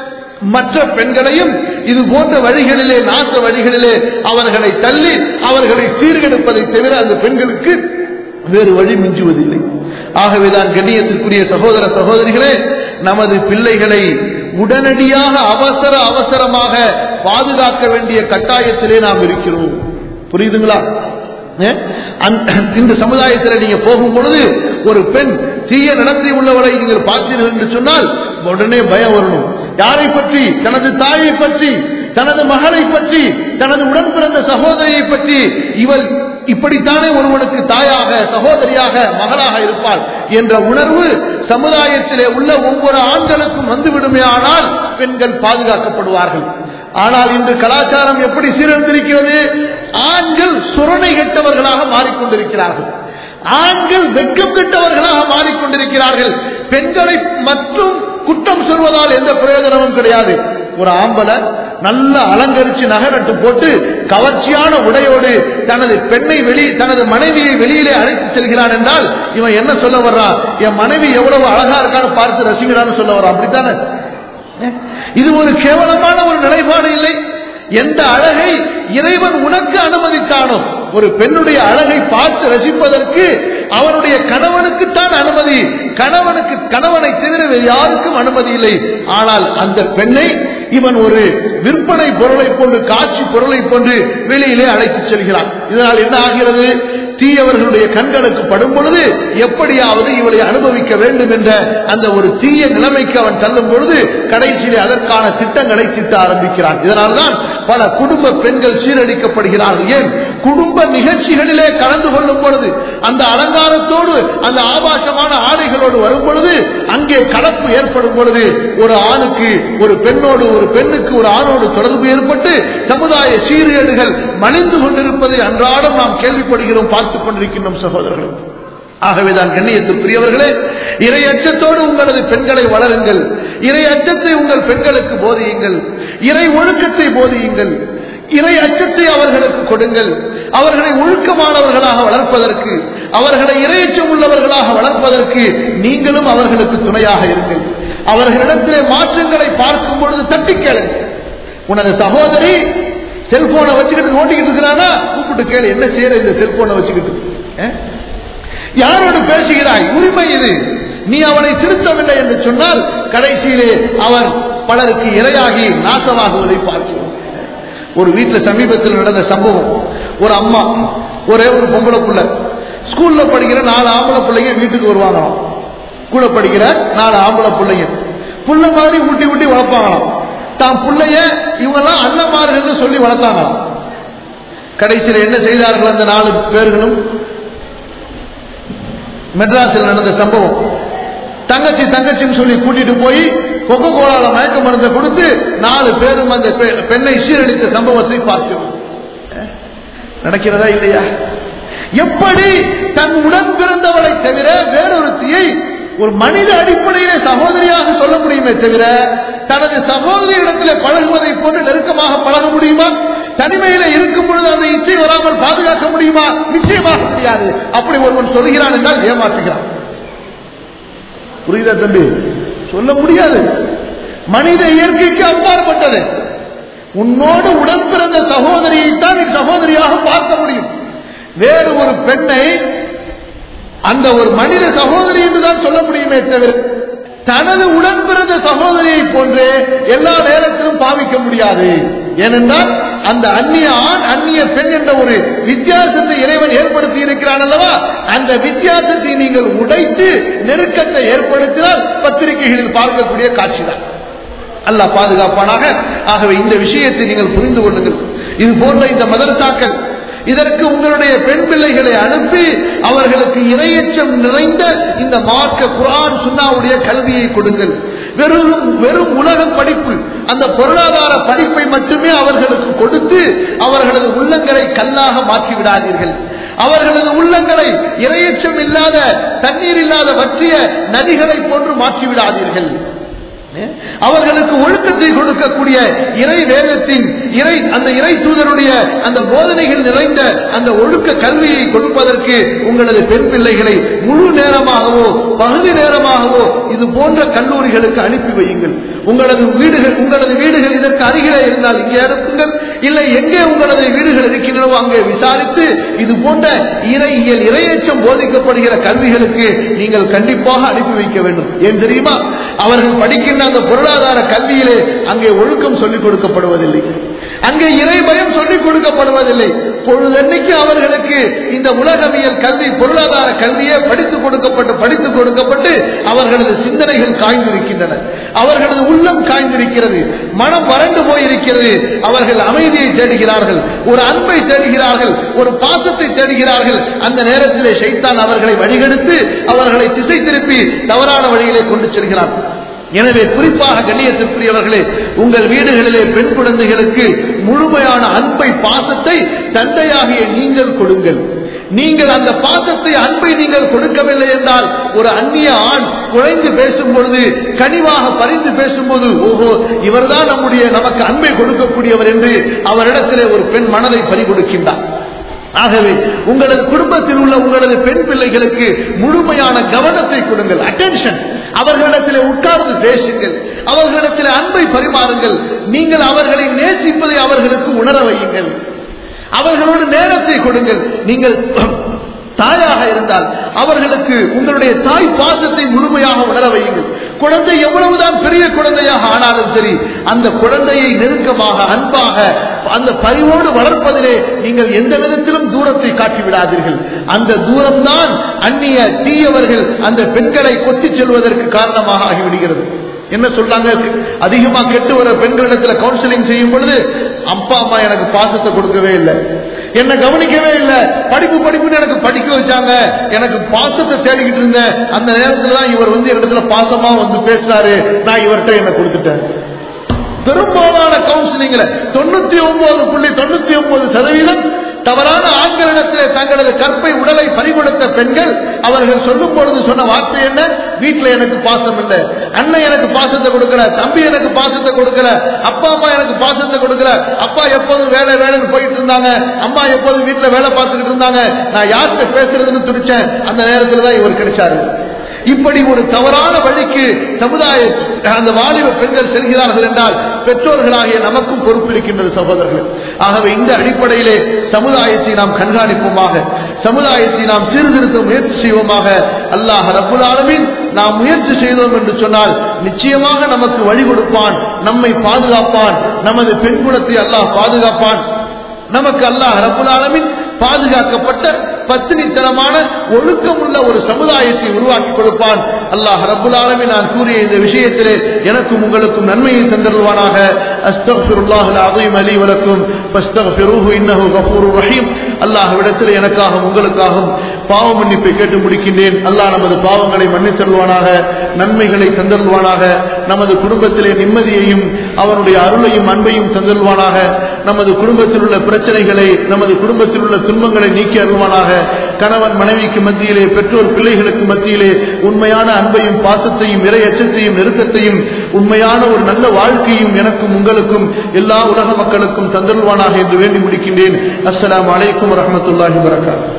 மற்ற பெண்களையும் இது போன்ற வழிகளிலே நாச வழிகளிலே அவர்களை தள்ளி அவர்களை சீர்கெடுப்பதை தவிர அந்த பெண்களுக்கு வேறு வழி மிஞ்சுவதில்லை ஆகவேதான் கண்ணியத்திற்குரிய சகோதர சகோதரிகளே நமது பிள்ளைகளை உடனடியாக அவசர அவசரமாக பாதுகாக்க வேண்டிய கட்டாயத்திலே நாம் இருக்கிறோம் புரியுதுங்களா ஏ? அந்த- இந்த சமுதாயத்தில் நீங்க போகும் பொழுது ஒரு பெண் தீய நடத்தை உள்ளவரை நீங்கள் பார்த்தீர்கள் என்று சொன்னால் உடனே பயம் வரணும் யாரை பற்றி தனது தாயை பற்றி தனது மகளை பற்றி தனது உடன் பிறந்த சகோதரியை பற்றி இவள் இப்படித்தானே ஒருவனுக்கு தாயாக சகோதரியாக மகளாக இருப்பாள் என்ற உணர்வு சமுதாயத்திலே உள்ள ஒவ்வொரு ஆண்களுக்கும் வந்துவிடுமே ஆனால் பெண்கள் பாதுகாக்கப்படுவார்கள் ஆனால் இன்று கலாச்சாரம் எப்படி சீரழிந்திருக்கிறது ஆண்கள் சுரணை கெட்டவர்களாக மாறிக்கொண்டிருக்கிறார்கள் ஆண்கள் வெட்கம் கெட்டவர்களாக மாறிக்கொண்டிருக்கிறார்கள் பெண்களை மற்றும் குற்றம் சொல்வதால் எந்த பிரயோஜனமும் கிடையாது ஒரு ஆம்பளை நல்ல அலங்கரிச்சு நகரட்டு போட்டு கவர்ச்சியான உடையோடு தனது பெண்ணை வெளி தனது மனைவியை வெளியிலே அழைத்து செல்கிறான் என்றால் இவன் என்ன சொல்ல வர்றான் என் மனைவி எவ்வளவு அழகா இருக்கான்னு பார்த்து ரசிக்கிறான்னு சொல்ல வர்றான் அப்படித்தானே இது ஒரு கேவலமான ஒரு நிலைப்பாடு இல்லை எந்த அழகை இறைவன் உனக்கு அனுமதித்தானோ ஒரு பெண்ணுடைய அழகை பார்த்து ரசிப்பதற்கு அவனுடைய கணவனுக்குத்தான் அனுமதி கணவனுக்கு கணவனை தவிர வேறு யாருக்கும் அனுமதி இல்லை ஆனால் அந்த பெண்ணை இவன் ஒரு விற்பனை பொருளை போன்று காட்சி பொருளை போன்று வெளியிலே அழைத்துச் செல்கிறான் இதனால் என்ன ஆகிறது தீயவர்களுடைய கண்களுக்கு படும் பொழுது எப்படியாவது இவளை அனுபவிக்க வேண்டும் என்ற அந்த ஒரு தீய நிலைமைக்கு அவன் தள்ளும் பொழுது கடைசியிலே அதற்கான திட்டங்களை திட்ட ஆரம்பிக்கிறான் இதனால்தான் பல குடும்ப பெண்கள் சீரழிக்கப்படுகிறார்கள் ஏன் குடும்ப நிகழ்ச்சிகளிலே கலந்து கொள்ளும் பொழுது அந்த அலங்காரத்தோடு அந்த ஆபாசமான ஆடைகளோடு வரும் பொழுது அங்கே கலப்பு ஏற்படும் பொழுது ஒரு ஆணுக்கு ஒரு பெண்ணோடு ஒரு பெண்ணுக்கு ஒரு ஆணோடு தொடர்பு ஏற்பட்டு சமுதாய சீர்கேடுகள் மலிந்து கொண்டிருப்பதை அன்றாடம் நாம் கேள்விப்படுகிறோம் பார்த்துக் கொண்டிருக்கின்றோம் சகோதரர்கள் ஆகவேதான் கண்ணியத்துக்குரியவர்களே இறை அச்சத்தோடு உங்களது பெண்களை வளருங்கள் இறை அச்சத்தை உங்கள் பெண்களுக்கு போதியுங்கள் இறை ஒழுக்கத்தை போதியுங்கள் இறை அச்சத்தை அவர்களுக்கு கொடுங்கள் அவர்களை ஒழுக்கமானவர்களாக வளர்ப்பதற்கு அவர்களை இறையச்சம் உள்ளவர்களாக வளர்ப்பதற்கு நீங்களும் அவர்களுக்கு துணையாக இருங்கள் அவர்களிடத்திலே மாற்றங்களை பார்க்கும் பொழுது தட்டி கேளுங்கள் உனது சகோதரி செல்போனை வச்சுக்கிட்டு நோண்டிக்கிட்டு இருக்கிறானா கூப்பிட்டு கேளு என்ன செய்யற இந்த செல்போனை வச்சுக்கிட்டு அஹ்? யாரோடு பேசுகிறாய் உரிமை இது நீ அவனை திருத்தவில்லை என்று சொன்னால் கடைசியிலே அவன் பலருக்கு இரையாகி நாசமாகுவதை பார்க்கிறோம் ஒரு வீட்டில் சமீபத்தில் நடந்த சம்பவம் ஒரு அம்மா ஒரே ஒரு பொம்பளை புள்ள ஸ்கூல்ல படிக்கிற நாலு ஆம்பளை பிள்ளைங்க வீட்டுக்கு வருவாங்க கூட படிக்கிற நாலு ஆம்பளை பிள்ளைங்க புள்ள மாதிரி ஊட்டி ஊட்டி வளர்ப்பாங்களாம் தான் பிள்ளைய இவங்கெல்லாம் அண்ணமார்கள் சொல்லி வளர்த்தாங்களாம் கடைசியில் என்ன செய்தார்கள் அந்த நாலு பேர்களும் மெட்ராஸில் நடந்த சம்பவம் தங்கச்சி தங்கச்சின்னு சொல்லி கூட்டிட்டு போய் கொக்கோ கோலால மயக்க மருந்தை கொடுத்து நாலு பேரும் அந்த பெ- பெண்ணை சீரழித்த சம்பவத்தை பார்க்கிறோம் அஹ், நடக்கிறதா இல்லையா எப்படி தன் உடன் பிறந்தவளை தவிர வேறொருத்தியை ஒரு மனித அடிப்படையிலே சகோதரியாக சொல்ல முடியுமே தவிர தனது சகோதரி இடத்துல பழகுவதை போன்று நெருக்கமாக பழக முடியுமா தனிமையில இருக்கும் பொழுது அந்த இச்சை வராமல் பாதுகாக்க முடியுமா நிச்சயமாக முடியாது அப்படி ஒருவன் சொல்கிறான் என்றால் ஏமாற்றுகிறான் புரியுதா தம்பி சொல்ல முடியாது மனித இயற்கைக்கு அப்பாற்பட்டது உன்னோடு உடன் பிறந்த சகோதரியைத்தான் நீ சகோதரியாக பார்க்க முடியும் வேறு ஒரு பெண்ணை அந்த ஒரு மனித சகோதரி என்றுதான் சொல்ல முடியுமே தவிர தனது உடன் பிறந்த சகோதரியை போன்றே எல்லா நேரத்திலும் பாவிக்க முடியாது ஏனென்றால் அந்த அந்நிய ஆண் அந்நிய பெண் என்ற ஒரு வித்தியாசத்தை இறைவன் ஏற்படுத்தி இருக்கிறான் அல்லவா அந்த வித்தியாசத்தை நீங்கள் உடைத்து நெருக்கத்தை ஏற்படுத்தினால் பத்திரிகைகளில் பார்க்கக்கூடிய காட்சிதான் அல்லாஹ் பாதுகாப்பானாக ஆகவே இந்த விஷயத்தை நீங்கள் புரிந்து கொள்ளுங்கள் இது போன்ற இந்த மதரசாக்கள் இதற்கு உங்களுடைய பெண் பிள்ளைகளை அனுப்பி அவர்களுக்கு இரையச்சம் நிறைந்த இந்த மார்க்க குரான் சுன்னாவுடைய கல்வியை கொடுங்கள் வெறும் வெறும் உலக படிப்பு அந்த பொருளாதார படிப்பை மட்டுமே அவர்களுக்கு கொடுத்து அவர்களது உள்ளங்களை கல்லாக மாற்றி விடாதீர்கள் அவர்களது உள்ளங்களை இரையச்சம் இல்லாத தண்ணீர் இல்லாத வற்றிய நதிகளை போன்று மாற்றி விடாதீர்கள் அவர்களுக்கு ஒழுக்கத்தை கொடுக்கக்கூடிய இறை வேதத்தின் இறை அந்த இறை தூதருடைய அந்த போதனைகள் நிறைந்த அந்த ஒழுக்க கல்வியை கொடுப்பதற்கு உங்களது பெண் பிள்ளைகளை முழு நேரமாகவோ பகுதி நேரமாகவோ இது போன்ற கல்லூரிகளுக்கு அனுப்பி வையுங்கள் உங்களது வீடுகள் உங்களது வீடுகள் இதற்கு அருகிலே இருந்தால் இங்கே அனுப்புங்கள் இல்லை எங்கே உங்களது வீடுகள் இருக்கின்றனவோ அங்கே விசாரித்து இது போன்ற இறையியல் இரையச்சம் போதிக்கப்படுகிற கல்விகளுக்கு நீங்கள் கண்டிப்பாக அனுப்பி வைக்க வேண்டும் ஏன் தெரியுமா அவர்கள் படிக்கின்ற அந்த பொருளாதார கல்வியிலே அங்கே ஒழுக்கம் சொல்லிக் கொடுக்கப்படுவதில்லை அங்கே இறை பயம் சொல்லிக் கொடுக்கப்படுவதில்லை பொழுதன்னைக்கு அவர்களுக்கு இந்த உலகவியல் கல்வி பொருளாதார கல்வியே படித்துக் கொடுக்கப்பட்டு படித்துக் கொடுக்கப்பட்டு அவர்களது சிந்தனைகள் காய்ந்திருக்கின்றன அவர்களது உள்ளம் காய்ந்திருக்கிறது மனம் வறண்டு போயிருக்கிறது அவர்கள் அமைதியை தேடுகிறார்கள் ஒரு அன்பை தேடுகிறார்கள் ஒரு பாசத்தை தேடுகிறார்கள் அந்த நேரத்திலே ஷைத்தான் அவர்களை வழிகெடுத்து அவர்களை திசை திருப்பி தவறான வழியிலே கொண்டு செல்கிறார் எனவே குறிப்பாக கண்ணியத்திற்குரியவர்களே உங்கள் வீடுகளிலே பெண் குழந்தைகளுக்கு முழுமையான அன்பை பாசத்தை தந்தையாகிய நீங்கள் கொடுங்கள் நீங்கள் அந்த பாசத்தை அன்பை நீங்கள் கொடுக்கவில்லை என்றால் ஒரு அந்நிய ஆண் குழைந்து பேசும் பொழுது கனிவாக பறிந்து பேசும்போது ஓஹோ இவர்தான் நம்முடைய நமக்கு அன்பை கொடுக்கக்கூடியவர் என்று அவரிடத்திலே ஒரு பெண் மனதை பறிகொடுக்கின்றார் ஆகவே உங்களது குடும்பத்தில் உள்ள உங்களது பெண் பிள்ளைகளுக்கு முழுமையான கவனத்தை கொடுங்கள் அட்டென்ஷன் அவர்களிடத்தில் உட்கார்ந்து பேசுங்கள் அவர்களிடத்தில் அன்பை பரிமாறுங்கள் நீங்கள் அவர்களை நேசிப்பதை அவர்களுக்கு உணர வையுங்கள் அவர்களோடு நேரத்தை கொடுங்கள் நீங்கள் தாயாக இருந்தால் அவர்களுக்கு உங்களுடைய தாய் பாசத்தை முழுமையாக உணர வையுங்கள் குழந்தை எவ்வளவுதான் பெரிய குழந்தையாக ஆனாலும் சரி அந்த குழந்தையை நெருக்கமாக அன்பாக அந்த பரிவோடு வளர்ப்பதிலே நீங்கள் எந்த விதத்திலும் தூரத்தை காட்டி விடாதீர்கள் அந்த தூரம்தான் அந்நிய தீயவர்கள் அந்த பெண்களை கொத்திச் செல்வதற்கு காரணமாக ஆகிவிடுகிறது என்ன சொல்றாங்க அதிகமா கெட்டு வர பெண்களிடத்துல கவுன்சிலிங் செய்யும் பொழுது அப்பா அம்மா எனக்கு பாசத்தை கொடுக்கவே இல்லை என்ன கவனிக்கவே இல்லை படிப்பு படிப்புன்னு எனக்கு படிக்க வச்சாங்க எனக்கு பாசத்தை தேடிக்கிட்டு இருந்தேன் அந்த நேரத்துல தான் இவர் வந்து இடத்துல பாசமா வந்து பேசினாரு நான் இவர்கிட்ட என்ன கொடுத்துட்டேன் பெரும்பாலான கவுன்சிலிங்ல தொண்ணூத்தி ஒன்பது புள்ளி தொண்ணூத்தி ஒன்பது சதவீதம் தவறான ஆண்களிடத்திலே தங்களது கற்பை உடலை பறிகொடுத்த பெண்கள் அவர்கள் சொல்லும் பொழுது சொன்ன வார்த்தை என்ன வீட்டுல எனக்கு பாசம் இல்லை அண்ணன் எனக்கு பாசத்தை கொடுக்கல தம்பி எனக்கு பாசத்தை கொடுக்கல அப்பா அம்மா எனக்கு பாசத்தை கொடுக்கல அப்பா எப்போதும் வேலை வேலைன்னு போயிட்டு இருந்தாங்க அம்மா எப்போதும் வீட்டுல வேலை பார்த்துக்கிட்டு இருந்தாங்க நான் யார்கிட்ட பேசுறதுன்னு துடிச்சேன் அந்த நேரத்துல தான் இவர் கிடைச்சாரு இப்படி ஒரு தவறான வழிக்கு சமுதாய அந்த வாலிப பெண்கள் செல்கிறார்கள் என்றால் பெற்றோர்களாகிய நமக்கும் பொறுப்பு இருக்கின்றது சகோதரர்கள் ஆகவே இந்த அடிப்படையிலே சமுதாயத்தை நாம் கண்காணிப்போமாக சமுதாயத்தை நாம் சீர்திருத்த முயற்சி செய்வோமாக அல்லாஹ் ரபுல் ஆலமீன் நாம் முயற்சி செய்தோம் என்று சொன்னால் நிச்சயமாக நமக்கு வழி கொடுப்பான் நம்மை பாதுகாப்பான் நமது பெண் குலத்தை அல்லாஹ் பாதுகாப்பான் நமக்கு அல்லாஹ் ரபுல் ஆலமீன் பாதுகாக்கப்பட்ட பத்தினித்தனமான ஒழுக்கமுள்ள ஒரு சமுதாயத்தை உருவாக்கி கொடுப்பான் அல்லாஹ் ரபுல் ஆலமீன் நான் கூறிய இந்த விஷயத்திலே எனக்கும் உங்களுக்கும் நன்மையை தந்தருவானாக அஸ்தக்ஃபிருல்லாஹ் அலீம் அலி வலக்கும் ஃபஸ்தக்ஃபிரூஹு இன்னஹு கஃபூருர் ரஹீம் அல்லாஹ்விடத்தில் எனக்காகவும் உங்களுக்காகவும் பாவ மன்னிப்பை கேட்டு முடிக்கின்றேன் அல்லாஹ் நமது பாவங்களை மன்னித்தருவானாக நன்மைகளை தந்தருவானாக நமது குடும்பத்திலே நிம்மதியையும் அவனுடைய அருளையும் அன்பையும் தந்தருவானாக நமது குடும்பத்தில் உள்ள பிரச்சனைகளை நமது குடும்பத்தில் உள்ள துன்பங்களை நீக்கி அருள்வானாக கணவன் மனைவிக்கு மத்தியிலே பெற்றோர் பிள்ளைகளுக்கு மத்தியிலே உண்மையான அன்பையும் பாசத்தையும் இறை அச்சத்தையும் நெருக்கத்தையும் உண்மையான ஒரு நல்ல வாழ்க்கையும் எனக்கும் உங்களுக்கும் எல்லா உலக மக்களுக்கும் தந்தருவானாக என்று வேண்டி முடிக்கின்றேன் அஸ்ஸலாமு அலைக்கும் வரஹ்மத்துல்லாஹி வரகாத்துஹு